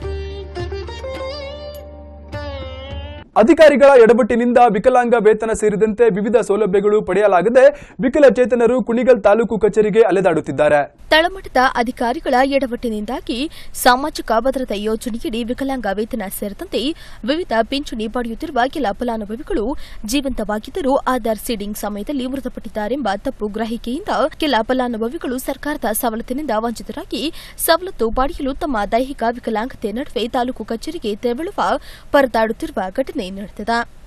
ಅಧಿಕಾರಿಗಳ ಎಡವಟ್ಟಿನಿಂದ ವಿಕಲಾಂಗ ವೇತನ ಸೇರಿದಂತೆ ವಿವಿಧ ಸೌಲಭ್ಯಗಳು ಪಡೆಯಲಾಗದೆ ವಿಕಲಚೇತನರು ಕುಣಿಗಲ್ ತಾಲೂಕು ಕಚೇರಿಗೆ ಅಲೆದಾಡುತ್ತಿದ್ದಾರೆ ತಳಮಟ್ಟದ ಅಧಿಕಾರಿಗಳ ಎಡವಟ್ಟಿನಿಂದಾಗಿ ಸಾಮಾಜಿಕ ಭದ್ರತಾ ಯೋಜನೆಯಡಿ ವಿಕಲಾಂಗ ವೇತನ ಸೇರಿದಂತೆ ವಿವಿಧ ಪಿಂಚಣಿ ಪಡೆಯುತ್ತಿರುವ ಕೆಲ ಫಲಾನುಭವಿಗಳು ಜೀವಂತವಾಗಿದ್ದರೂ ಆಧಾರ್ ಸೀಡಿಂಗ್ ಸಮಯದಲ್ಲಿ ಮೃತಪಟ್ಟಿದ್ದಾರೆಂಬ ತಪ್ಪು ಗ್ರಹಿಕೆಯಿಂದ ಕೆಲ ಫಲಾನುಭವಿಗಳು ಸರ್ಕಾರದ ಸವಲತ್ತಿನಿಂದ ವಂಚಿತರಾಗಿ ಸವಲತ್ತು ಪಡೆಯಲು ತಮ್ಮ ದೈಹಿಕ ವಿಕಲಾಂಗತೆ ನಡುವೆ ತಾಲೂಕು ಕಚೇರಿಗೆ ತೆರಳುವ ಪರದಾಡುತ್ತಿರುವ ಘಟನೆ ನಡೆದಿದೆ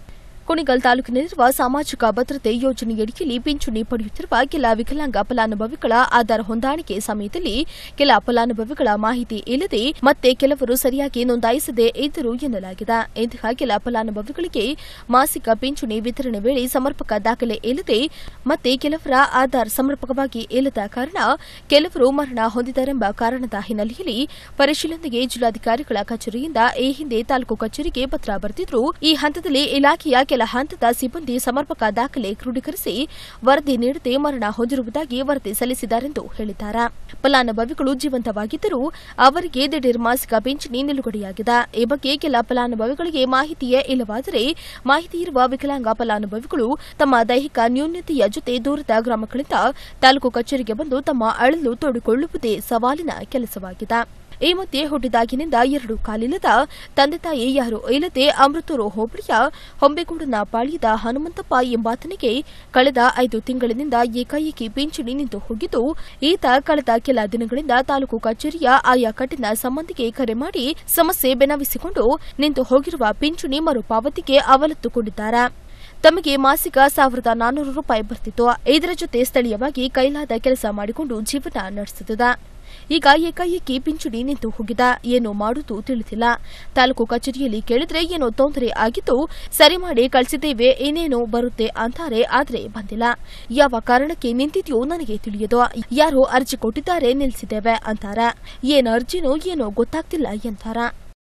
ಕುಣಿಗಲ್ ತಾಲೂಕಿನಲ್ಲಿರುವ ಸಾಮಾಜಿಕ ಭದ್ರತೆ ಯೋಜನೆಯಡಿಯಲ್ಲಿ ಪಿಂಚಣಿ ಪಡೆಯುತ್ತಿರುವ ಕೆಲ ವಿಕಲಾಂಗ ಫಲಾನುಭವಿಗಳ ಆಧಾರ್ ಹೊಂದಾಣಿಕೆ ಸಮಯದಲ್ಲಿ ಕೆಲ ಫಲಾನುಭವಿಗಳ ಮಾಹಿತಿ ಇಲ್ಲದೆ ಮತ್ತೆ ಕೆಲವರು ಸರಿಯಾಗಿ ನೋಂದಾಯಿಸದೇ ಇದ್ದರು ಎನ್ನಲಾಗಿದೆ ಇಂತಹ ಕೆಲ ಫಲಾನುಭವಿಗಳಿಗೆ ಮಾಸಿಕ ಪಿಂಚಣಿ ವಿತರಣೆ ವೇಳೆ ಸಮರ್ಪಕ ದಾಖಲೆ ಇಲ್ಲದೆ ಮತ್ತೆ ಕೆಲವರ ಆಧಾರ್ ಸಮರ್ಪಕವಾಗಿ ಇಲ್ಲದ ಕಾರಣ ಕೆಲವರು ಮರಣ ಹೊಂದಿದರೆಂಬ ಕಾರಣದ ಹಿನ್ನೆಲೆಯಲ್ಲಿ ಪರಿಶೀಲನೆಗೆ ಜಿಲ್ಲಾಧಿಕಾರಿಗಳ ಕಚೇರಿಯಿಂದ ಈ ಹಿಂದೆ ತಾಲೂಕು ಕಚೇರಿಗೆ ಪತ್ರ ಬರೆದಿದ್ರು ಈ ಹಂತದಲ್ಲಿ ಇಲಾಖೆಯ ಕೆಲ ಹಂತದ ಸಿಬ್ಬಂದಿ ಸಮರ್ಪಕ ದಾಖಲೆ ಕ್ರೋಢೀಕರಿಸಿ ವರದಿ ನೀಡದೆ ಮರಣ ಹೊಂದಿರುವುದಾಗಿ ವರದಿ ಸಲ್ಲಿಸಿದ್ದಾರೆಂದು ಹೇಳಿದ್ದಾರೆ ಫಲಾನುಭವಿಗಳು ಜೀವಂತವಾಗಿದ್ದರೂ ಅವರಿಗೆ ದಿಢೀರ್ ಮಾಸಿಕ ಪಿಂಚಣಿ ನಿಲುಗಡೆಯಾಗಿದೆ ಈ ಬಗ್ಗೆ ಕೆಲ ಫಲಾನುಭವಿಗಳಿಗೆ ಮಾಹಿತಿಯೇ ಇಲ್ಲವಾದರೆ ಮಾಹಿತಿ ಇರುವ ವಿಕಲಾಂಗ ಫಲಾನುಭವಿಗಳು ತಮ್ಮ ದೈಹಿಕ ನ್ಯೂನತೆಯ ಜೊತೆ ದೂರದ ಗ್ರಾಮಗಳಿಂದ ತಾಲೂಕು ಕಚೇರಿಗೆ ಬಂದು ತಮ್ಮ ಅಳಲು ತೋಡಿಕೊಳ್ಳುವುದೇ ಸವಾಲಿನ ಕೆಲಸವಾಗಿದೆ ಈ ಮಧ್ಯೆ ಹುಟ್ಟಿದಾಗಿನಿಂದ ಎರಡು ಕಾಲಿಲ್ಲದ ತಂದೆ ತಾಯಿ ಯಾರು ಇಲ್ಲದೆ ಅಮೃತೂರು ಹೋಬಳಿಯ ಹೊಂಬೇಗೂಡನ ಪಾಳ್ಯದ ಹನುಮಂತಪ್ಪ ಎಂಬಾತನಿಗೆ ಕಳೆದ ಐದು ತಿಂಗಳಿನಿಂದ ಏಕಾಏಕಿ ಪಿಂಚಣಿ ನಿಂತು ಹೋಗಿದ್ದು ಈತ ಕಳೆದ ಕೆಲ ದಿನಗಳಿಂದ ತಾಲೂಕು ಕಚೇರಿಯ ಆಯಾ ಕಟ್ಟಿನ ಸಂಬಂಧಿಗೆ ಕರೆ ಮಾಡಿ ಸಮಸ್ಯೆ ಬೆನ್ನವಿಸಿಕೊಂಡು ನಿಂತು ಹೋಗಿರುವ ಪಿಂಚಣಿ ಮರುಪಾವತಿಗೆ ಅವಲತ್ತುಕೊಂಡಿದ್ದಾರೆ ತಮಗೆ ಮಾಸಿಕ ಸಾವಿರದ ನಾನ್ನೂರು ರೂಪಾಯಿ ಬರ್ತಿತ್ತು ಇದರ ಜೊತೆ ಸ್ಥಳೀಯವಾಗಿ ಕೈಲಾದ ಕೆಲಸ ಮಾಡಿಕೊಂಡು ಜೀವನ ನಡೆಸುತ್ತಿದೆ ಈಗ ಏಕಾಏಕಿ ಪಿಂಚಣಿ ನಿಂತು ಹೋಗಿದೆ ಏನು ಮಾಡುವುದು ತಿಳಿದಿಲ್ಲ ತಾಲೂಕು ಕಚೇರಿಯಲ್ಲಿ ಕೇಳಿದ್ರೆ ಏನೋ ತೊಂದರೆ ಆಗಿದ್ದು ಸರಿ ಮಾಡಿ ಕಳಿಸಿದ್ದೇವೆ ಏನೇನೋ ಬರುತ್ತೆ ಅಂತಾರೆ ಆದ್ರೆ ಬಂದಿಲ್ಲ ಯಾವ ಕಾರಣಕ್ಕೆ ನಿಂತಿದೆಯೋ ನನಗೆ ತಿಳಿಯದು ಯಾರೋ ಅರ್ಜಿ ಕೊಟ್ಟಿದ್ದಾರೆ ನಿಲ್ಲಿಸಿದ್ದೇವೆ ಅಂತಾರ ಏನ್ ಅರ್ಜಿನೋ ಏನೋ ಗೊತ್ತಾಗ್ತಿಲ್ಲ ಎಂತಾರ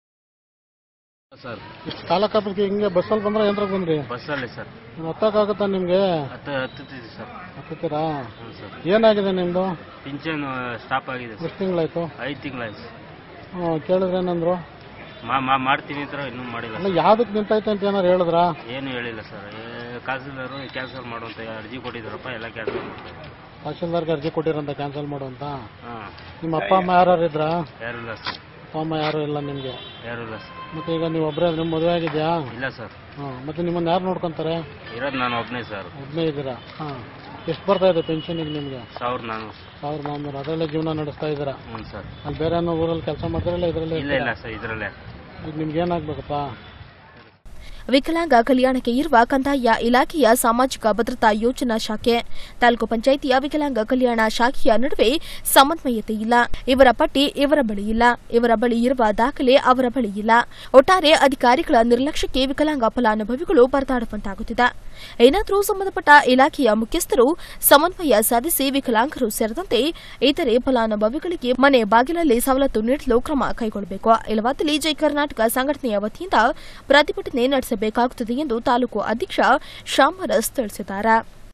ಸರ್ ಇಷ್ಟು ತಾಲೂಕು ಆಫೀಸ್ಗೆ ಹಿಂಗೆ ಬಸ್ಸಲ್ಲಿ ಬಂದ್ರೆ ಏನ್ರಾಗ ಬಂದ್ರಿ ಬಸ್ಸಲ್ಲಿ ಸರ್ ಹತ್ತಕ್ಕಾಗುತ್ತಾ ನಿಮ್ಗೆ ಹತ್ತು ಹತ್ತುತ್ತಿದೆ ಸರ್ ಹತ್ತುತ್ತೀರಾ ಹ್ಞೂ ಸರ್ ಏನಾಗಿದೆ ನಿಮ್ದು ಪಿಂಚನ್ ಸ್ಟಾಪ್ ಆಗಿದೆ ಎಷ್ಟು ಸರ್ ತಿಂಗಳಾಯ್ತು ಐದು ತಿಂಗಳಾಯ್ತು ಹ್ಮ್, ಕೇಳಿದ್ರೆ ಏನಂದ್ರು ಮಾ ಮಾ- ಮಾಡ್ತೀನಿ ಅಂತ ಇನ್ನೂ ಮಾಡಿಲ್ಲ ಅಲ್ಲ ಯಾವ್ದಕ್ ನಿಂತೈತೆ ಅಂತ ಏನಾರು ಹೇಳಿದ್ರಾ ಏನು ಹೇಳಿಲ್ಲ ಸರ್ ಕಾಸಿಲ್ದಾರು ಕ್ಯಾನ್ಸಲ್ ಮಾಡುವಂತ ಅರ್ಜಿ ಕೊಟ್ಟಿದ್ದಾರಪ್ಪ ಎಲ್ಲ ಕ್ಯಾನ್ಸಲ್ ಮಾಡ್ತಾರೆ ತಹಶೀಲ್ದಾರ್ಗೆ ಅರ್ಜಿ ಕೊಟ್ಟಿರಂತ ಕ್ಯಾನ್ಸಲ್ ಮಾಡು ಅಂತ ಹಾಂ ನಿಮ್ಮ ಅಪ್ಪ ಅಮ್ಮ ಯಾರು ಇದ್ರಾ ಯಾರು ಇಲ್ಲ ಸರ್ ಅಪ್ಪ ಅಮ್ಮ ಯಾರು ಇಲ್ಲ ನಿಮ್ಗೆ ಯಾರು ಇಲ್ಲ ಸರ್ ಮತ್ತೆ ಈಗ ನೀವು ಒಬ್ಬರೇ ನಿಮ್ಮ ಮದುವೆ ಆಗಿದ್ಯಾ ಇಲ್ಲ ಸರ್ ಹ್ಮ್ ಮತ್ತೆ ನಿಮ್ಮನ್ನ ಯಾರು ನೋಡ್ಕೊಂತಾರೆ ಇರೋದು ನಾನು ಒಬ್ಬನೇ ಸರ್ ಒಬ್ಬನೇ ಇದ್ದೀರಾ ಹಾ ಎಷ್ಟು ಬರ್ತಾ ಇದೆ ಪೆನ್ಷನಿಗೆ ನಿಮ್ಗೆ ಸಾವಿರದ ನಾನು ಸಾವಿರದ ನಾನ್ನೂರು ಅದರಲ್ಲೇ ಜೀವನ ನಡೆಸ್ತಾ ಇದ್ದೀರಾ ಹ್ಞೂ ಸರ್ ಅಲ್ಲಿ ಬೇರೆ ಏನೋ ಊರಲ್ಲಿ ಕೆಲಸ ಮಾಡ್ತಾರಲ್ಲ ಇದರಲ್ಲೇ ಇಲ್ಲ ಇಲ್ಲ ಸರ್ ಇದರಲ್ಲೇ ಈಗ ನಿಮ್ಗೆ ಏನಾಗ್ಬೇಕಪ್ಪ ವಿಕಲಾಂಗ ಕಲ್ಯಾಣಕ್ಕೆ ಇರುವ ಕಂದಾಯ ಇಲಾಖೆಯ ಸಾಮಾಜಿಕ ಭದ್ರತಾ ಯೋಜನಾ ಶಾಖೆ ತಾಲೂಕು ಪಂಚಾಯಿತಿಯ ವಿಕಲಾಂಗ ಕಲ್ಯಾಣ ಶಾಖೆಯ ನಡುವೆ ಸಮನ್ವಯತೆ ಇಲ್ಲ ಇವರ ಪಟ್ಟಿ ಇವರ ಬಳಿ ಇಲ್ಲ ಇವರ ಬಳಿ ಇರುವ ದಾಖಲೆ ಅವರ ಬಳಿ ಇಲ್ಲ ಒಟ್ಟಾರೆ ಅಧಿಕಾರಿಗಳ ನಿರ್ಲಕ್ಷ್ಯಕ್ಕೆ ವಿಕಲಾಂಗ ಫಲಾನುಭವಿಗಳು ಪರದಾಡುವಂತಾಗುತ್ತಿದೆ ಏನಾದರೂ ಸಂಬಂಧಪಟ್ಟ ಇಲಾಖೆಯ ಮುಖ್ಯಸ್ಥರು ಸಮನ್ವಯ ಸಾಧಿಸಿ ವಿಕಲಾಂಗರು ಸೇರಿದಂತೆ ಇತರೆ ಫಲಾನುಭವಿಗಳಿಗೆ ಮನೆ ಬಾಗಿಲಲ್ಲಿ ಸವಲತ್ತು ನೀಡಲು ಕ್ರಮ ಕೈಗೊಳ್ಳಬೇಕು ಇಲ್ಲವಾದಲ್ಲಿ ಜೈ ಕರ್ನಾಟಕ ಸಂಘಟನೆಯ ವತಿಯಿಂದ ಪ್ರತಿಭಟನೆ ನಡೆಸಬೇಕಾಗುತ್ತದೆ ಎಂದು ತಾಲೂಕು ಅಧ್ಯಕ್ಷ ಶ್ಯಾಮರಸ್ ತಿಳಿಸಿದ್ದಾರೆ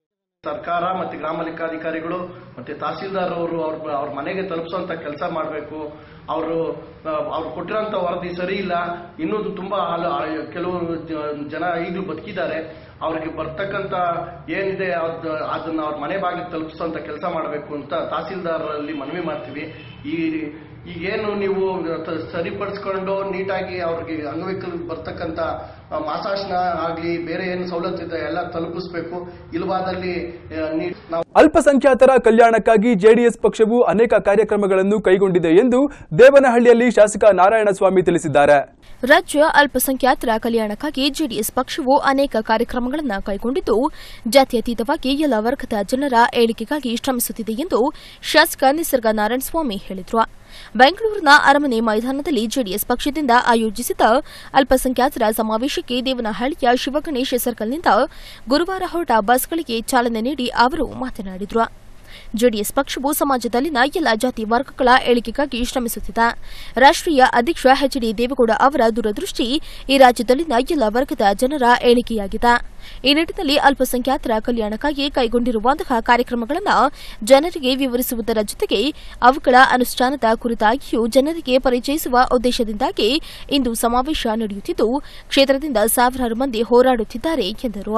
ಸರ್ಕಾರ ಮತ್ತೆ ಗ್ರಾಮ ಲೆಕ್ಕಾಧಿಕಾರಿಗಳು ಮತ್ತೆ ತಹಸೀಲ್ದಾರ್ ಅವರು ಅವ್ರ ಅವ್ರ ಮನೆಗೆ ತಲುಪಿಸುವಂತ ಕೆಲಸ ಮಾಡಬೇಕು ಅವರು ಅವ್ರು ಕೊಟ್ಟಿರೋಂಥ ವರದಿ ಸರಿ ಇಲ್ಲ ಇನ್ನೂ ತುಂಬಾ ಹಲ- ಕೆಲವು ಜ- ಜನ ಈಗಲೂ ಬದುಕಿದ್ದಾರೆ ಅವ್ರಿಗೆ ಬರ್ತಕ್ಕಂತ ಏನಿದೆ ಅದ್ ಅದನ್ನ ಅವ್ರ ಮನೆ ಬಾಗಿಲು ತಲುಪಿಸುವಂತ ಕೆಲಸ ಮಾಡಬೇಕು ಅಂತ ತಹಸೀಲ್ದಾರಲ್ಲಿ ಮನವಿ ಮಾಡ್ತೀವಿ ಈ ಈಗೇನು ನೀವು ತ- ಸರಿಪಡಿಸ್ಕೊಂಡು ನೀಟಾಗಿ ಅವ್ರಿಗೆ ಅಂಗವಿಕಲ ಬರ್ತಕ್ಕಂತ ಆ, ಮಾಸಾಶನ ಆಗ್ಲಿ ಬೇರೆ ಏನು ಸವಲತ್ತಿದೆ ಎಲ್ಲ ತಲುಪಿಸ್ಬೇಕು ಇಲ್ವಾದಲ್ಲಿ ಆ, ನೀ ನಾವು ಅಲ್ಪಸಂಖ್ಯಾತರ ಕಲ್ಯಾಣಕ್ಕಾಗಿ ಜೆಡಿಎಸ್ ಪಕ್ಷವು ಅನೇಕ ಕಾರ್ಯಕ್ರಮಗಳನ್ನು ಕೈಗೊಂಡಿದೆ ಎಂದು ದೇವನಹಳ್ಳಿಯಲ್ಲಿ ಶಾಸಕ ನಾರಾಯಣಸ್ವಾಮಿ ತಿಳಿಸಿದ್ದಾರೆ ರಾಜ್ಯ ಅಲ್ಪಸಂಖ್ಯಾತರ ಕಲ್ಯಾಣಕ್ಕಾಗಿ ಜೆಡಿಎಸ್ ಪಕ್ಷವು ಅನೇಕ ಕಾರ್ಯಕ್ರಮಗಳನ್ನು ಕೈಗೊಂಡಿದ್ದು ಜಾತ್ಯತೀತವಾಗಿ ಎಲ್ಲ ವರ್ಗದ ಜನರ ಏಳಿಗೆಗಾಗಿ ಶ್ರಮಿಸುತ್ತಿದೆ ಎಂದು ಶಾಸಕ ನಿಸರ್ಗ ನಾರಾಯಣಸ್ವಾಮಿ ಹೇಳಿದರು ಬೆಂಗಳೂರಿನ ಅರಮನೆ ಮೈದಾನದಲ್ಲಿ ಜೆಡಿಎಸ್ ಪಕ್ಷದಿಂದ ಆಯೋಜಿಸಿದ ಅಲ್ಪಸಂಖ್ಯಾತರ ಸಮಾವೇಶಕ್ಕೆ ದೇವನಹಳ್ಳಿಯ ಶಿವಗಣೇಶ ಸರ್ಕಲ್ನಿಂದ ಗುರುವಾರ ಹೊರಟ ಬಸ್ಗಳಿಗೆ ಚಾಲನೆ ನೀಡಿ ಅವರು ಮಾತನಾಡಿದರು ಜೆಡಿಎಸ್ ಪಕ್ಷವು ಸಮಾಜದಲ್ಲಿನ ಎಲ್ಲ ಜಾತಿ ವರ್ಗಗಳ ಏಳಿಗೆಗಾಗಿ ಶ್ರಮಿಸುತ್ತಿದೆ ರಾಷ್ಟ್ರೀಯ ಅಧ್ಯಕ್ಷ ಎಚ್ ಡಿ ದೇವೇಗೌಡ ಅವರ ದೂರದೃಷ್ಟಿ ಈ ರಾಜ್ಯದಲ್ಲಿನ ಎಲ್ಲ ವರ್ಗದ ಜನರ ಏಳಿಗೆಯಾಗಿದೆ ಈ ನಿಟ್ಟಿನಲ್ಲಿ ಅಲ್ಪಸಂಖ್ಯಾತರ ಕಲ್ಯಾಣಕ್ಕಾಗಿ ಕೈಗೊಂಡಿರುವಂತಹ ಕಾರ್ಯಕ್ರಮಗಳನ್ನು ಜನರಿಗೆ ವಿವರಿಸುವುದರ ಜೊತೆಗೆ ಅವುಗಳ ಅನುಷ್ಠಾನದ ಕುರಿತಾಗಿಯೂ ಜನರಿಗೆ ಪರಿಚಯಿಸುವ ಉದ್ದೇಶದಿಂದಾಗಿ ಇಂದು ಸಮಾವೇಶ ನಡೆಯುತ್ತಿದ್ದು ಕ್ಷೇತ್ರದಿಂದ ಸಾವಿರಾರು ಮಂದಿ ಹೋರಾಡುತ್ತಿದ್ದಾರೆ ಎಂದರು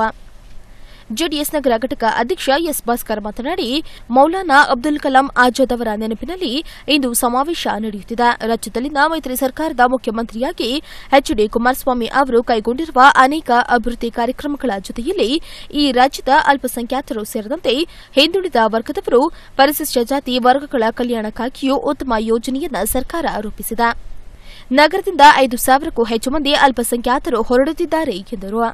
ಜೆಡಿಎಸ್ ನಗರ ಘಟಕ ಅಧ್ಯಕ್ಷ ಎಸ್ ಭಾಸ್ಕರ್ ಮಾತನಾಡಿ ಮೌಲಾನಾ ಅಬ್ದುಲ್ ಕಲಾಂ ಆಜಾದ್ ಅವರ ನೆನಪಿನಲ್ಲಿ ಇಂದು ಸಮಾವೇಶ ನಡೆಯುತ್ತಿದೆ ರಾಜ್ಯದಲ್ಲಿನ ಮೈತ್ರಿ ಸರ್ಕಾರದ ಮುಖ್ಯಮಂತ್ರಿಯಾಗಿ ಎಚ್ ಡಿ ಕುಮಾರಸ್ವಾಮಿ ಅವರು ಕೈಗೊಂಡಿರುವ ಅನೇಕ ಅಭಿವೃದ್ಧಿ ಕಾರ್ಯಕ್ರಮಗಳ ಜೊತೆಯಲ್ಲಿ ಈ ರಾಜ್ಯದ ಅಲ್ಪಸಂಖ್ಯಾತರು ಸೇರಿದಂತೆ ಹಿಂದುಳಿದ ವರ್ಗದವರು ಪರಿಶಿಷ್ಟ ಜಾತಿ ವರ್ಗಗಳ ಕಲ್ಯಾಣಕ್ಕಾಗಿಯೂ ಉತ್ತಮ ಯೋಜನೆಯನ್ನ ಸರ್ಕಾರ ರೂಪಿಸಿದೆ ನಗರದಿಂದ ಐದು ಸಾವಿರಕ್ಕೂ ಹೆಚ್ಚು ಮಂದಿ ಅಲ್ಪಸಂಖ್ಯಾತರು ಹೊರಡುತ್ತಿದ್ದಾರೆ ಎಂದರು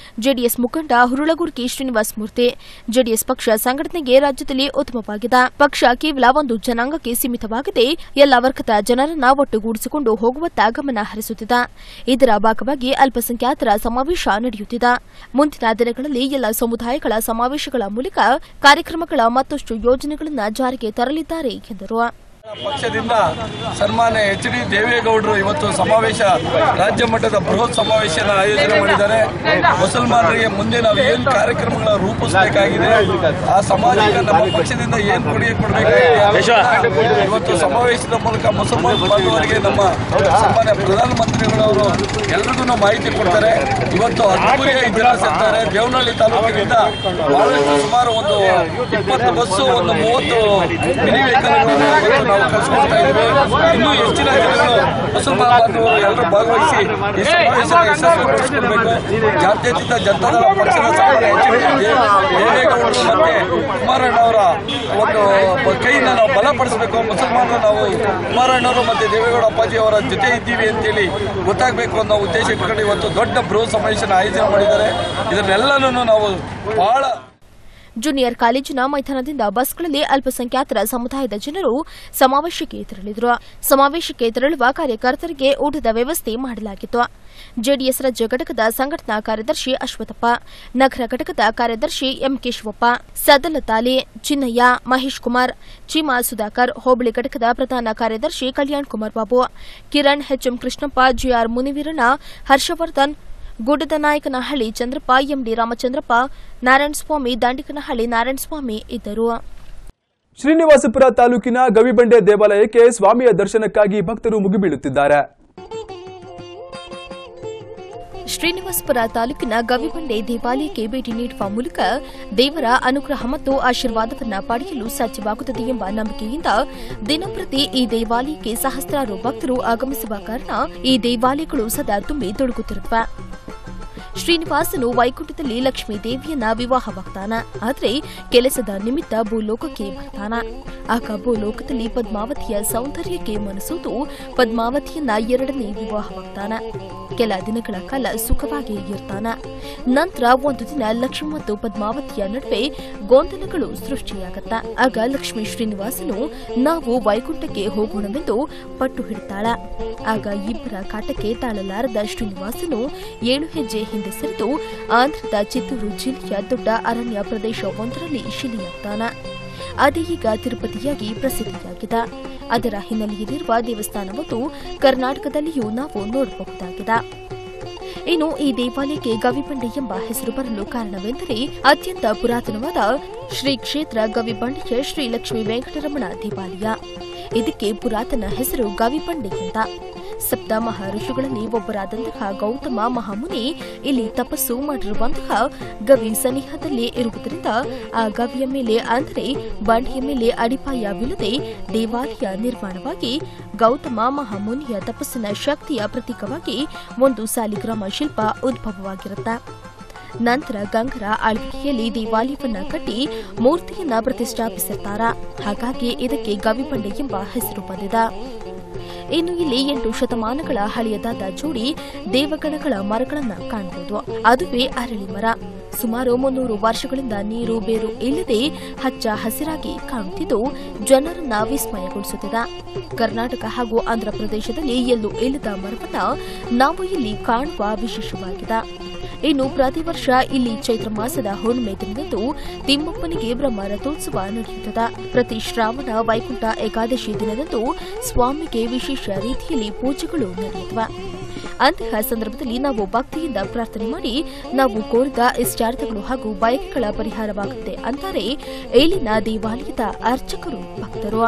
ಜೆಡಿಎಸ್ ಮುಖಂಡ ಹುರುಳಗುರ್ಕಿ ಶ್ರೀನಿವಾಸ ಮೂರ್ತಿ ಜೆಡಿಎಸ್ ಪಕ್ಷ ಸಂಘಟನೆಗೆ ರಾಜ್ಯದಲ್ಲಿ ಉತ್ತಮವಾಗಿದೆ ಪಕ್ಷ ಕೇವಲ ಒಂದು ಜನಾಂಗಕ್ಕೆ ಸೀಮಿತವಾಗದೆ ಎಲ್ಲ ವರ್ಗದ ಜನರನ್ನ ಒಟ್ಟುಗೂಡಿಸಿಕೊಂಡು ಹೋಗುವತ್ತ ಗಮನ ಹರಿಸುತ್ತಿದೆ ಇದರ ಭಾಗವಾಗಿ ಅಲ್ಪಸಂಖ್ಯಾತರ ಸಮಾವೇಶ ನಡೆಯುತ್ತಿದೆ ಮುಂದಿನ ದಿನಗಳಲ್ಲಿ ಎಲ್ಲ ಸಮುದಾಯಗಳ ಸಮಾವೇಶಗಳ ಮೂಲಕ ಕಾರ್ಯಕ್ರಮಗಳ ಮತ್ತಷ್ಟು ಯೋಜನೆಗಳನ್ನು ಜಾರಿಗೆ ತರಲಿದ್ದಾರೆ ಎಂದರು ಪಕ್ಷದಿಂದ ಸನ್ಮಾನ್ಯ ಎಚ್ ಡಿ ದೇವೇಗೌಡರು ಇವತ್ತು ಸಮಾವೇಶ ರಾಜ್ಯ ಮಟ್ಟದ ಬೃಹತ್ ಸಮಾವೇಶನ ಆಯೋಜನೆ ಮಾಡಿದ್ದಾರೆ ಮುಸಲ್ಮಾನರಿಗೆ ಮುಂದೆ ನಾವು ಏನು ಕಾರ್ಯಕ್ರಮಗಳ ರೂಪಿಸಬೇಕಾಗಿದೆ ಆ ಸಮಾಜಕ್ಕೆ ನಮ್ಮ ಪಕ್ಷದಿಂದ ಏನು ಕೊಡುಗೆ ಕೊಡಬೇಕಾಗಿದೆ ಇವತ್ತು ಸಮಾವೇಶದ ಮೂಲಕ ಮುಸಲ್ಮಾನ ಬಾಂಧವರಿಗೆ ನಮ್ಮ ಸನ್ಮಾನ್ಯ ಪ್ರಧಾನಮಂತ್ರಿಗಳವರು ಎಲ್ರಿಗೂ ಮಾಹಿತಿ ಕೊಡ್ತಾರೆ ಇವತ್ತು ಅದ್ದೂರಿಯಾಗಿ ಜನ ಸೇರ್ತಾರೆ ದೇವನಹಳ್ಳಿ ತಾಲೂಕಿನಿಂದ ಬಹಳಷ್ಟು ಸುಮಾರು ಒಂದು ಇಪ್ಪತ್ತು ಬಸ್ಸು ಒಂದು ಮೂವತ್ತು ಮಿನಿ ವೆಹಿಕಲ್ಗಳನ್ನು ನಾವು ಕಳಿಸ್ಕೊಡ್ತಾ ಇದ್ದೀವಿ ಇನ್ನೂ ಹೆಚ್ಚಿನ ಜನಗಳು ಮುಸಲ್ಮಾನ ಬಾಂಧವರು ಎಲ್ಲರೂ ಭಾಗವಹಿಸಿ ಈ ಸಮಾವೇಶನ ಯಶಸ್ವಿಗೊಳಿಸಿಕೊಡ್ಬೇಕು ಜಾತ್ಯತೀತ ಜನತಾದಳ ಪಕ್ಷದ ಸನ್ಮಾನ್ಯ ಎಚ್ ಡಿ ದೇವೇಗೌಡರು ಮತ್ತೆ ಕುಮಾರಣ್ಣವರ ಒಂದು ಕೈಯಿಂದ ನಾವು ಬಲಪಡಿಸಬೇಕು ಮುಸಲ್ಮಾನರು ನಾವು ಕುಮಾರಣ್ಣವರು ಮತ್ತೆ ದೇವೇಗೌಡ ಅಪ್ಪಾಜಿ ಅವರ ಜೊತೆ ಇದ್ದೀವಿ ಅಂತೇಳಿ ಗೊತ್ತಾಗಬೇಕು ಅನ್ನೋ ಉದ್ದೇಶ ಇಟ್ಕೊಂಡು ಇವತ್ತು ದೊಡ್ಡ ಬೃಹತ್ ಸಮಾವೇಶನ ಆಯೋಜನೆ ಮಾಡಿದ್ದಾರೆ ಇದನ್ನೆಲ್ಲನೂ ನಾವು ಬಹಳ ಜೂನಿಯರ್ ಕಾಲೇಜಿನ ಮೈದಾನದಿಂದ ಬಸ್ಗಳಲ್ಲಿ ಅಲ್ಪಸಂಖ್ಯಾತರ ಸಮುದಾಯದ ಜನರು ಸಮಾವೇಶಕ್ಕೆ ತೆರಳಿದರು ಸಮಾವೇಶಕ್ಕೆ ತೆರಳುವ ಕಾರ್ಯಕರ್ತರಿಗೆ ಊಟದ ವ್ಯವಸ್ಥೆ ಮಾಡಲಾಗಿತ್ತು ಜೆಡಿಎಸ್ ರಾಜ್ಯ ಘಟಕದ ಸಂಘಟನಾ ಕಾರ್ಯದರ್ಶಿ ಅಶ್ವಥಪ್ಪ ನಗರ ಘಟಕದ ಕಾರ್ಯದರ್ಶಿ ಎಂ ಕೇಶವಪ್ಪ ಸದಲತಾಲಿ ಚಿನ್ನಯ್ಯ ಮಹೇಶ್ ಕುಮಾರ್ ಚೀಮಾ ಸುಧಾಕರ್ ಹೋಬಳಿ ಘಟಕದ ಪ್ರಧಾನ ಕಾರ್ಯದರ್ಶಿ Kalyan Kumar Babu Kiran HM Krishnappa GR Muniveeranna Harshavardhan Guddada Nayakanahalli Chandrappa MD Ramachandrappa Narayanaswamy Dandikanahalli Narayanaswamy ಇದ್ದರು ಶ್ರೀನಿವಾಸಪುರ ತಾಲೂಕಿನ ಗವಿಬಂಡೆ ದೇವಾಲಯಕ್ಕೆ ಸ್ವಾಮಿಯ ದರ್ಶನಕ್ಕಾಗಿ ಭಕ್ತರು ಮುಗಿಬೀಳುತ್ತಿದ್ದಾರೆ ಶ್ರೀನಿವಾಸಪುರ ತಾಲೂಕಿನ ಗವಿಬಂಡೆ ದೇವಾಲಯಕ್ಕೆ ಭೇಟಿ ನೀಡುವ ಮೂಲಕ ದೇವರ ಅನುಗ್ರಹ ಮತ್ತು ಆಶೀರ್ವಾದವನ್ನ ಪಡೆಯಲು ಸಾಧ್ಯವಾಗುತ್ತದೆ ಎಂಬ ನಂಬಿಕೆಯಿಂದ ದಿನಂಪ್ರತಿ ಈ ದೇವಾಲಯಕ್ಕೆ ಸಹಸ್ರಾರು ಭಕ್ತರು ಆಗಮಿಸುವ ಕಾರಣ ಈ ದೇವಾಲಯಗಳು ಸದಾ ತುಂಬಿ ತೊಡಗುತ್ತಿರುತ್ತವೆ ಶ್ರೀನಿವಾಸನು ವೈಕುಂಠದಲ್ಲಿ ಲಕ್ಷ್ಮೀ ದೇವಿಯನ್ನ ವಿವಾಹವಾಗ್ತಾನ ಆದ್ರೆ ಕೆಲಸದ ನಿಮಿತ್ತ ಭೂಲೋಕಕ್ಕೆ ಬರ್ತಾನ ಆಗ ಭೂಲೋಕದಲ್ಲಿ ಪದ್ಮಾವತಿಯ ಸೌಂದರ್ಯಕ್ಕೆ ಮನಸೋತು ಪದ್ಮಾವತಿಯನ್ನ ಎರಡನೇ ವಿವಾಹವಾಗ್ತಾನ ಕೆಲ ದಿನಗಳ ಕಾಲ ಸುಖವಾಗಿ ಇರ್ತಾನ ನಂತರ ಒಂದು ದಿನ ಲಕ್ಷ್ಮಿ ಮತ್ತು ಪದ್ಮಾವತಿಯ ನಡುವೆ ಗೊಂದಲಗಳು ಸೃಷ್ಟಿಯಾಗತ್ತ ಆಗ ಲಕ್ಷ್ಮೀ ಶ್ರೀನಿವಾಸನು ನಾವು ವೈಕುಂಠಕ್ಕೆ ಹೋಗೋಣವೆಂದು ಪಟ್ಟು ಹಿಡಿತಾಳ ಆಗ ಇಬ್ಬರ ಕಾಟಕ್ಕೆ ತಾಳಲಾರದ ಶ್ರೀನಿವಾಸನು ಏಳು ಹೆಜ್ಜೆ ಹಿಂದೆ ಸರಿದು ಆಂಧ್ರದ ಚಿತ್ತೂರು ಜಿಲ್ಲೆಯ ದೊಡ್ಡ ಅರಣ್ಯ ಪ್ರದೇಶವೊಂದರಲ್ಲಿ ಶಿಲೆಯಾಗ್ತಾನ ಅದೇ ಈಗ ತಿರುಪತಿಯಾಗಿ ಪ್ರಸಿದ್ಧಿಯಾಗಿದೆ ಅದರ ಹಿನ್ನೆಲೆಯಲ್ಲಿರುವ ದೇವಸ್ಥಾನವನ್ನು ಕರ್ನಾಟಕದಲ್ಲಿಯೂ ನಾವು ನೋಡಬಹುದಾಗಿದೆ ಇನ್ನು ಈ ದೇವಾಲಯಕ್ಕೆ ಗವಿಬಂಡೆ ಎಂಬ ಹೆಸರು ಬರಲು ಕಾರಣವೆಂದರೆ ಅತ್ಯಂತ ಪುರಾತನವಾದ ಶ್ರೀ ಕ್ಷೇತ್ರ ಗವಿಬಂಡೆಯ ಶ್ರೀ ಲಕ್ಷ್ಮೀ ವೆಂಕಟರಮಣ ದೇವಾಲಯ ಇದಕ್ಕೆ ಪುರಾತನ ಹೆಸರು ಗವಿಬಂಡೆ ಅಂತ ಸಪ್ತ ಮಹರ್ಷಿಗಳಲ್ಲಿ ಒಬ್ಬರಾದಂತಹ ಗೌತಮ ಮಹಾಮುನಿ ಇಲ್ಲಿ ತಪಸ್ಸು ಮಾಡಿರುವಂತಹ ಗವಿ ಸನಿಹದಲ್ಲಿ ಇರುವುದರಿಂದ ಆ ಗವಿಯ ಮೇಲೆ ಅಂದರೆ ಬಂಡೆಯ ಮೇಲೆ ಅಡಿಪಾಯವಿಲ್ಲದೆ ದೇವಾಲಯ ನಿರ್ಮಾಣವಾಗಿ ಗೌತಮ ಮಹಾಮುನಿಯ ತಪಸ್ಸಿನ ಶಕ್ತಿಯ ಪ್ರತೀಕವಾಗಿ ಒಂದು ಸಾಲಿಗ್ರಾಮ ಶಿಲ್ಪ ಉದ್ಭವವಾಗಿರುತ್ತೆ ನಂತರ ಗಂಗರ ಆಳ್ವಿಕೆಯಲ್ಲಿ ದೇವಾಲಯವನ್ನ ಕಟ್ಟಿ ಮೂರ್ತಿಯನ್ನ ಪ್ರತಿಷ್ಠಾಪಿಸಿರ್ತಾರ ಹಾಗಾಗಿ ಇದಕ್ಕೆ ಗವಿಬಂಡೆ ಎಂಬ ಹೆಸರು ಬಂದಿದೆ ಇನ್ನು ಇಲ್ಲಿ ಎಂಟು ಶತಮಾನಗಳ ಹಳೆಯದಾದ ಜೋಡಿ ದೇವಗಣಗಳ ಮರಗಳನ್ನ ಕಾಣಬಹುದು ಅದುವೇ ಅರಳಿ ಮರ ಸುಮಾರು ಮುನ್ನೂರು ವರ್ಷಗಳಿಂದ ನೀರು ಬೇರು ಇಲ್ಲದೆ ಹಚ್ಚ ಹಸಿರಾಗಿ ಕಾಣುತ್ತಿದ್ದು ಜನರನ್ನ ವಿಸ್ಮಯಗೊಳಿಸುತ್ತಿದೆ ಕರ್ನಾಟಕ ಹಾಗೂ ಆಂಧ್ರ ಪ್ರದೇಶದಲ್ಲಿ ಎಲ್ಲೂ ಇಲ್ಲದ ಮರವನ್ನ ನಾವು ಇಲ್ಲಿ ಕಾಣುವ ವಿಶೇಷವಾಗಿದೆ ಇನ್ನು ಪ್ರತಿ ವರ್ಷ ಇಲ್ಲಿ ಚೈತ್ರ ಮಾಸದ ಹುಣ್ಣಿಮೆ ದಿನದಂದು ತಿಮ್ಮಪ್ಪನಿಗೆ ಬ್ರಹ್ಮ ರಥೋತ್ಸವ ನಡೆಯುತ್ತದೆ ಪ್ರತಿ ಶ್ರಾವಣ ವೈಕುಂಠ ಏಕಾದಶಿ ದಿನದಂದು ಸ್ವಾಮಿಗೆ ವಿಶೇಷ ರೀತಿಯಲ್ಲಿ ಪೂಜೆಗಳು ನಡೆಯುತ್ತವೆ ಅಂತಹ ಸಂದರ್ಭದಲ್ಲಿ ನಾವು ಭಕ್ತಿಯಿಂದ ಪ್ರಾರ್ಥನೆ ಮಾಡಿ ನಾವು ಕೋರಿದ ಇಷ್ಟಾರ್ಥಗಳು ಹಾಗೂ ಬಯಕೆಗಳ ಪರಿಹಾರವಾಗುತ್ತೆ ಅಂತಾರೆ ಇಲ್ಲಿನ ದೇವಾಲಯದ ಅರ್ಚಕರು ಭಕ್ತರು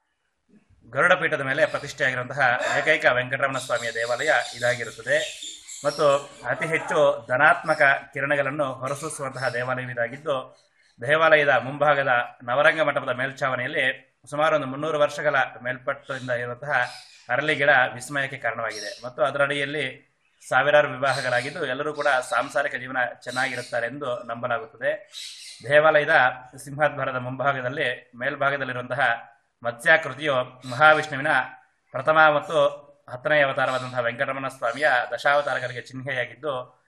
ಗರುಡ ಪೀಠದ ಮೇಲೆ ಪ್ರತಿಷ್ಠೆಯಾಗಿರುವಂತಹ ಏಕೈಕ ವೆಂಕಟರಮಣ ಸ್ವಾಮಿಯ ದೇವಾಲಯ ಇದಾಗಿರುತ್ತದೆ ಮತ್ತು ಅತಿ ಹೆಚ್ಚು ಧನಾತ್ಮಕ ಕಿರಣಗಳನ್ನು ಹೊರಸೂಸುವಂತಹ ದೇವಾಲಯ ಇದಾಗಿದ್ದು ದೇವಾಲಯದ ಮುಂಭಾಗದ ನವರಂಗ ಮಂಟಪದ ಮೇಲ್ಛಾವಣಿಯಲ್ಲಿ ಸುಮಾರು ಒಂದು ಮುನ್ನೂರು ವರ್ಷಗಳ ಮೇಲ್ಪಟ್ಟಿಂದ ಇರುವಂತಹ ಅರಳಿ ಗಿಡ ವಿಸ್ಮಯಕ್ಕೆ ಕಾರಣವಾಗಿದೆ ಮತ್ತು ಅದರಡಿಯಲ್ಲಿ ಸಾವಿರಾರು ವಿವಾಹಗಳಾಗಿದ್ದು ಎಲ್ಲರೂ ಕೂಡ ಸಾಂಸಾರಿಕ ಜೀವನ ಚೆನ್ನಾಗಿರುತ್ತಾರೆ ಎಂದು ನಂಬಲಾಗುತ್ತದೆ ದೇವಾಲಯದ ಸಿಂಹದ್ವಾರದ ಮುಂಭಾಗದಲ್ಲಿ ಮೇಲ್ಭಾಗದಲ್ಲಿರುವಂತಹ ಮತ್ಸ್ಯಾಕೃತಿಯು ಮಹಾವಿಷ್ಣುವಿನ ಪ್ರಥಮ ಮತ್ತು ಹತ್ತನೇ ಅವತಾರವಾದಂತಹ ವೆಂಕಟರಮಣ ಸ್ವಾಮಿಯ ದಶಾವತಾರಗಳಿಗೆ ಚಿಹ್ನೆಯಾಗಿದ್ದು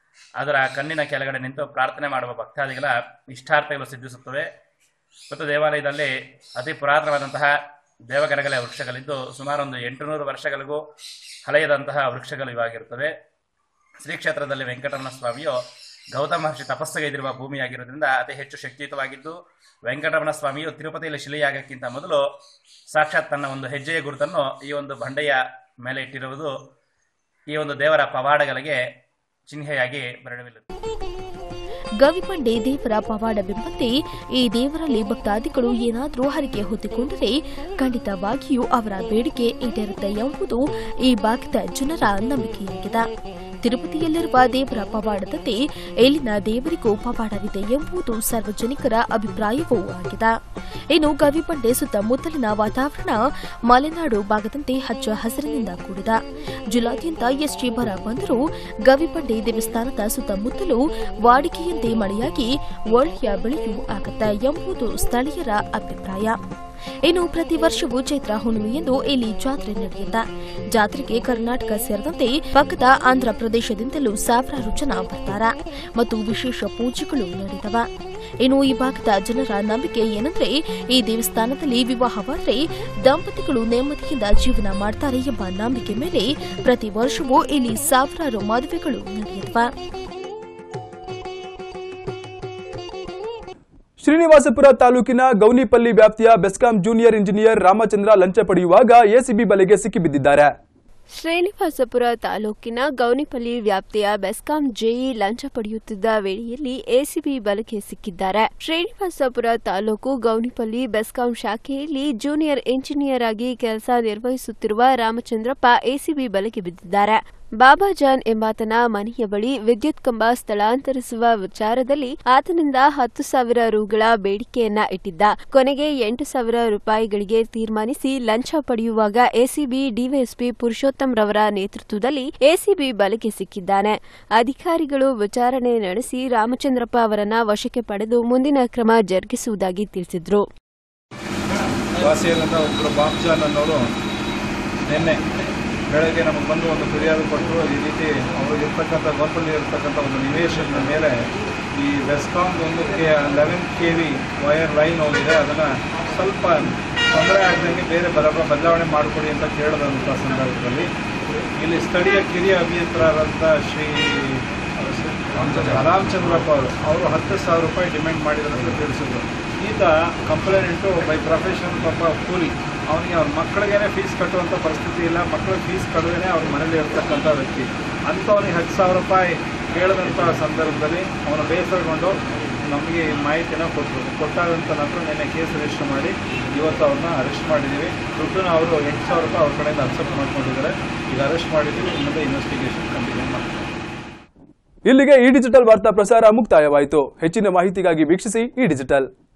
ಅದರ ಕಣ್ಣಿನ ಕೆಳಗಡೆ ನಿಂತು ಪ್ರಾರ್ಥನೆ ಮಾಡುವ ಭಕ್ತಾದಿಗಳ ಇಷ್ಟಾರ್ಥಗಳು ಸಿದ್ಧಿಸುತ್ತವೆ ಮತ್ತು ದೇವಾಲಯದಲ್ಲಿ ಅತಿ ಪುರಾತನವಾದಂತಹ ದೇವಗರಗಲೆ ವೃಕ್ಷಗಳಿದ್ದು ಸುಮಾರು ಒಂದು ಎಂಟುನೂರು ವರ್ಷಗಳಿಗೂ ಹಳೆಯದಂತಹ ವೃಕ್ಷಗಳು ಇವಾಗಿರುತ್ತವೆ ಶ್ರೀ ಕ್ಷೇತ್ರದಲ್ಲಿ ವೆಂಕಟರಮಣ ಸ್ವಾಮಿಯು ಗೌತಮ ಮಹರ್ಷಿ ತಪಸ್ಸುಗೈದಿರುವ ಭೂಮಿಯಾಗಿರೋದ್ರಿಂದ ಅತಿ ಹೆಚ್ಚು ಶಕ್ತಿಯುತವಾಗಿದ್ದು ವೆಂಕಟರಮಣ ಸ್ವಾಮಿಯು ತಿರುಪತಿಯಲ್ಲಿ ಶಿಲೆಯಾಗಕ್ಕಿಂತ ಮೊದಲು ಸಾಕ್ಷಾತ್ ತನ್ನ ಒಂದು ಹೆಜ್ಜೆಯ ಗುರುತನ್ನು ಈ ಒಂದು ಬಂಡೆಯ ಮೇಲೆ ಇಟ್ಟಿರುವುದು ಈ ಒಂದು ದೇವರ ಪವಾಡಗಳಿಗೆ ಚಿಹ್ನೆಯಾಗಿ ಪರಿಣಮಿಲ್ಲುತ್ತದೆ ಗವಿಪಂಡೆ ದೇವರ ಪವಾಡವೆಂಬಂತೆ ಈ ದೇವರಲ್ಲಿ ಭಕ್ತಾದಿಗಳು ಏನಾದರೂ ಹರಿಕೆ ಹೊತ್ತಿಕೊಂಡರೆ ಖಂಡಿತವಾಗಿಯೂ ಅವರ ಬೇಡಿಕೆ ಈಡೇರುತ್ತೆ ಎಂಬುದು ಈ ಭಾಗದ ಜನರ ನಂಬಿಕೆಯಾಗಿದೆ ತಿರುಪತಿಯಲ್ಲಿರುವ ದೇವರ ಪವಾಡದಂತೆ ಇಲ್ಲಿನ ದೇವರಿಗೂ ಪವಾಡವಿದೆ ಎಂಬುದು ಸಾರ್ವಜನಿಕರ ಅಭಿಪ್ರಾಯವೂ ಆಗಿದೆ ಇನ್ನು ಗವಿಬಂಡೆ ಸುತ್ತಮುತ್ತಲಿನ ವಾತಾವರಣ ಮಲೆನಾಡು ಭಾಗದಂತೆ ಹಚ್ಚ ಹಸಿರಿನಿಂದ ಕೂಡಿದ ಜಿಲ್ಲಾದ್ಯಂತ ಎಷ್ಟೇ ಬರ ಬಂದರೂ ಗವಿಬಂಡೆ ದೇವಸ್ಥಾನದ ಸುತ್ತಮುತ್ತಲೂ ವಾಡಿಕೆಯಂತೆ ಮಳೆಯಾಗಿ ಒಳ್ಳೆಯ ಬೆಳೆಯೂ ಆಗುತ್ತೆ ಎಂಬುದು ಸ್ಥಳೀಯರ ಅಭಿಪ್ರಾಯ ಇನ್ನು ಪ್ರತಿ ವರ್ಷವೂ ಚೈತ್ರ ಹುಣ್ಣಿಮೆಯಂದು ಇಲ್ಲಿ ಜಾತ್ರೆ ನಡೆಯುತ್ತೆ ಜಾತ್ರೆಗೆ ಕರ್ನಾಟಕ ಸೇರಿದಂತೆ ಪಕ್ಕದ ಆಂಧ್ರ ಪ್ರದೇಶದಿಂದಲೂ ಸಾವಿರಾರು ಜನ ಬರ್ತಾರೆ ಮತ್ತು ವಿಶೇಷ ಪೂಜೆಗಳು ನಡೆದವ ಇನ್ನು ಈ ಭಾಗದ ಜನರ ನಂಬಿಕೆ ಏನಂದ್ರೆ ಈ ದೇವಸ್ಥಾನದಲ್ಲಿ ವಿವಾಹವಾದ್ರೆ ದಂಪತಿಗಳು ನೆಮ್ಮದಿಯಿಂದ ಜೀವನ ಮಾಡ್ತಾರೆ ಎಂಬ ನಂಬಿಕೆ ಮೇಲೆ ಪ್ರತಿ ವರ್ಷವೂ ಇಲ್ಲಿ ಸಾವಿರಾರು ಮದುವೆಗಳು ನಡೆಯುತ್ತವೆ ಶ್ರೀನಿವಾಸಪುರ ತಾಲೂಕಿನ ಗೌನಿಪಲ್ಲಿ ವ್ಯಾಪ್ತಿಯ ಬೆಸ್ಕಾಂ ಜೂನಿಯರ್ ಇಂಜಿನಿಯರ್ ರಾಮಚಂದ್ರ ಲಂಚ ಪಡೆಯುವಾಗ ಎಸಿಬಿ ಬಲೆಗೆ ಸಿಕ್ಕಿಬಿದ್ದಿದ್ದಾರೆ ಶ್ರೀನಿವಾಸಪುರ ತಾಲೂಕಿನ ಗೌನಿಪಲ್ಲಿ ವ್ಯಾಪ್ತಿಯ ಬೆಸ್ಕಾಂ ಜೆಇ ಲಂಚ ಪಡೆಯುತ್ತಿದ್ದ ವೇಳೆಯಲ್ಲಿ ಎಸಿಬಿ ಬಲೆಗೆ ಸಿಕ್ಕಿದ್ದಾರೆ ಶ್ರೀನಿವಾಸಪುರ ತಾಲೂಕು ಗೌನಿಪಲ್ಲಿ ಬೆಸ್ಕಾಂ ಶಾಖೆಯಲ್ಲಿ ಜೂನಿಯರ್ ಇಂಜಿನಿಯರ್ ಆಗಿ ಕೆಲಸ ನಿರ್ವಹಿಸುತ್ತಿರುವ ರಾಮಚಂದ್ರಪ್ಪ ಎಸಿಬಿ ಬಲೆಗೆ ಬಿದ್ದಿದ್ದಾರೆ ಬಾಬಾಜಾನ್ ಎಂಬಾತನ ಮನೆಯ ಬಳಿ ವಿದ್ಯುತ್ ಕಂಬ ಸ್ಥಳಾಂತರಿಸುವ ವಿಚಾರದಲ್ಲಿ ಆತನಿಂದ ಹತ್ತು ಸಾವಿರ ರುಗಳ ಬೇಡಿಕೆಯನ್ನ ಇಟ್ಟಿದ್ದ ಕೊನೆಗೆ ಎಂಟು ಸಾವಿರ ರೂಪಾಯಿಗಳಿಗೆ ತೀರ್ಮಾನಿಸಿ ಲಂಚ ಪಡೆಯುವಾಗ ಎಸಿಬಿ ಡಿವೈಎಸ್ಪಿ ಪುರುಷೋತ್ತಮ್ ರವರ ನೇತೃತ್ವದಲ್ಲಿ ಎಸಿಬಿ ಬಲೆಗೆ ಸಿಕ್ಕಿದ್ದಾನೆ ಅಧಿಕಾರಿಗಳು ವಿಚಾರಣೆ ನಡೆಸಿ ರಾಮಚಂದ್ರಪ್ಪ ಅವರನ್ನ ವಶಕ್ಕೆ ಪಡೆದು ಮುಂದಿನ ಕ್ರಮ ಜರುಗಿಸುವುದಾಗಿ ತಿಳಿಸಿದ್ರು ವಾಸಿಯಾದಂಥ ಒಬ್ಬರು ಬಾಬ್ಜಾನ್ ಅನ್ನೋರು ನಿನ್ನೆ ಬೆಳಗ್ಗೆ ನಮಗೆ ಬಂದು ಒಂದು ಫಿರ್ಯಾದು ಕೊಟ್ಟರು ಈ ರೀತಿ ಅವರು ಇರ್ತಕ್ಕಂಥ ಗೋಪಲ್ಲಿ ಇರ್ತಕ್ಕಂಥ ಒಂದು ನಿವೇಶನದ ಮೇಲೆ ಈ ಬೆಸ್ಕಾಮ್ ಒಂದು eleven K V wire line ಹೋಗಿದೆ ಅದನ್ನು ಸ್ವಲ್ಪ ತೊಂದರೆ ಆಗದಂಗೆ ಬೇರೆ ಬರ ಬದಲಾವಣೆ ಮಾಡಿಕೊಡಿ ಅಂತ ಕೇಳಿದಂಥ ಸಂದರ್ಭದಲ್ಲಿ ಇಲ್ಲಿ ಸ್ಥಳೀಯ ಕಿರಿಯ ಅಭಿಯಂತರಾದಂಥ ಶ್ರೀ ರಾಮಚಂದ್ರಪ್ಪ ಅವರು ಅವರು ಹತ್ತು ಸಾವಿರ ರೂಪಾಯಿ ಡಿಮ್ಯಾಂಡ್ ಮಾಡಿದ್ರು ಅಂತ ತಿಳಿಸಿದ್ರು ಈತ ಕಂಪ್ಲೇಂಟು ಬೈ ಪ್ರೊಫೆಷನ್ ಪಾಪ ಕೂಲಿ ಅವನಿಗೆ ಅವ್ರ ಮಕ್ಕಳಿಗೇನೆ ಫೀಸ್ ಕಟ್ಟುವಂಥ ಪರಿಸ್ಥಿತಿ ಇಲ್ಲ ಮಕ್ಕಳಿಗೆ ಫೀಸ್ ಕಟ್ಟದೇ ಅವ್ರ ಮನೇಲಿ ಇರ್ತಕ್ಕಂಥ ವ್ಯಕ್ತಿ ಅಂಥವನಿಗೆ ಹತ್ತು ಸಾವಿರ ರೂಪಾಯಿ ಕೇಳಿದಂಥ ಸಂದರ್ಭದಲ್ಲಿ ಅವನು ಬೇಸರಗೊಂಡು ನಮಗೆ ಈ ಮಾಹಿತಿನ ಕೊಟ್ಟರು ಕೊಟ್ಟಾದಂಥ ನಂತರ ನಿನ್ನೆ ಕೇಸ್ ರಿಜಿಸ್ಟರ್ ಮಾಡಿ ಇವತ್ತು ಅವ್ರನ್ನ ಅರೆಸ್ಟ್ ಮಾಡಿದ್ದೀವಿ ದುಡ್ಡನ್ನ ಅವರು ಎಂಟು ಸಾವಿರ ರೂಪಾಯಿ ಅವ್ರ ಕಡೆಯಿಂದ ಅಕ್ಸೆಪ್ಟ್ ಮಾಡ್ಕೊಂಡಿದ್ದಾರೆ ಈಗ ಅರೆಸ್ಟ್ ಮಾಡಿದ್ದೀವಿ ಮುಂದೆ ಇನ್ವೆಸ್ಟಿಗೇಷನ್ ಕಂಟಿನ್ಯೂ ಮಾಡ್ತೀವಿ ಇಲ್ಲಿಗೆ ಈ ಡಿಜಿಟಲ್ ವಾರ್ತಾ ಪ್ರಸಾರ ಮುಕ್ತಾಯವಾಯಿತು ಹೆಚ್ಚಿನ ಮಾಹಿತಿಗಾಗಿ ವೀಕ್ಷಿಸಿ ಈ ಡಿಜಿಟಲ್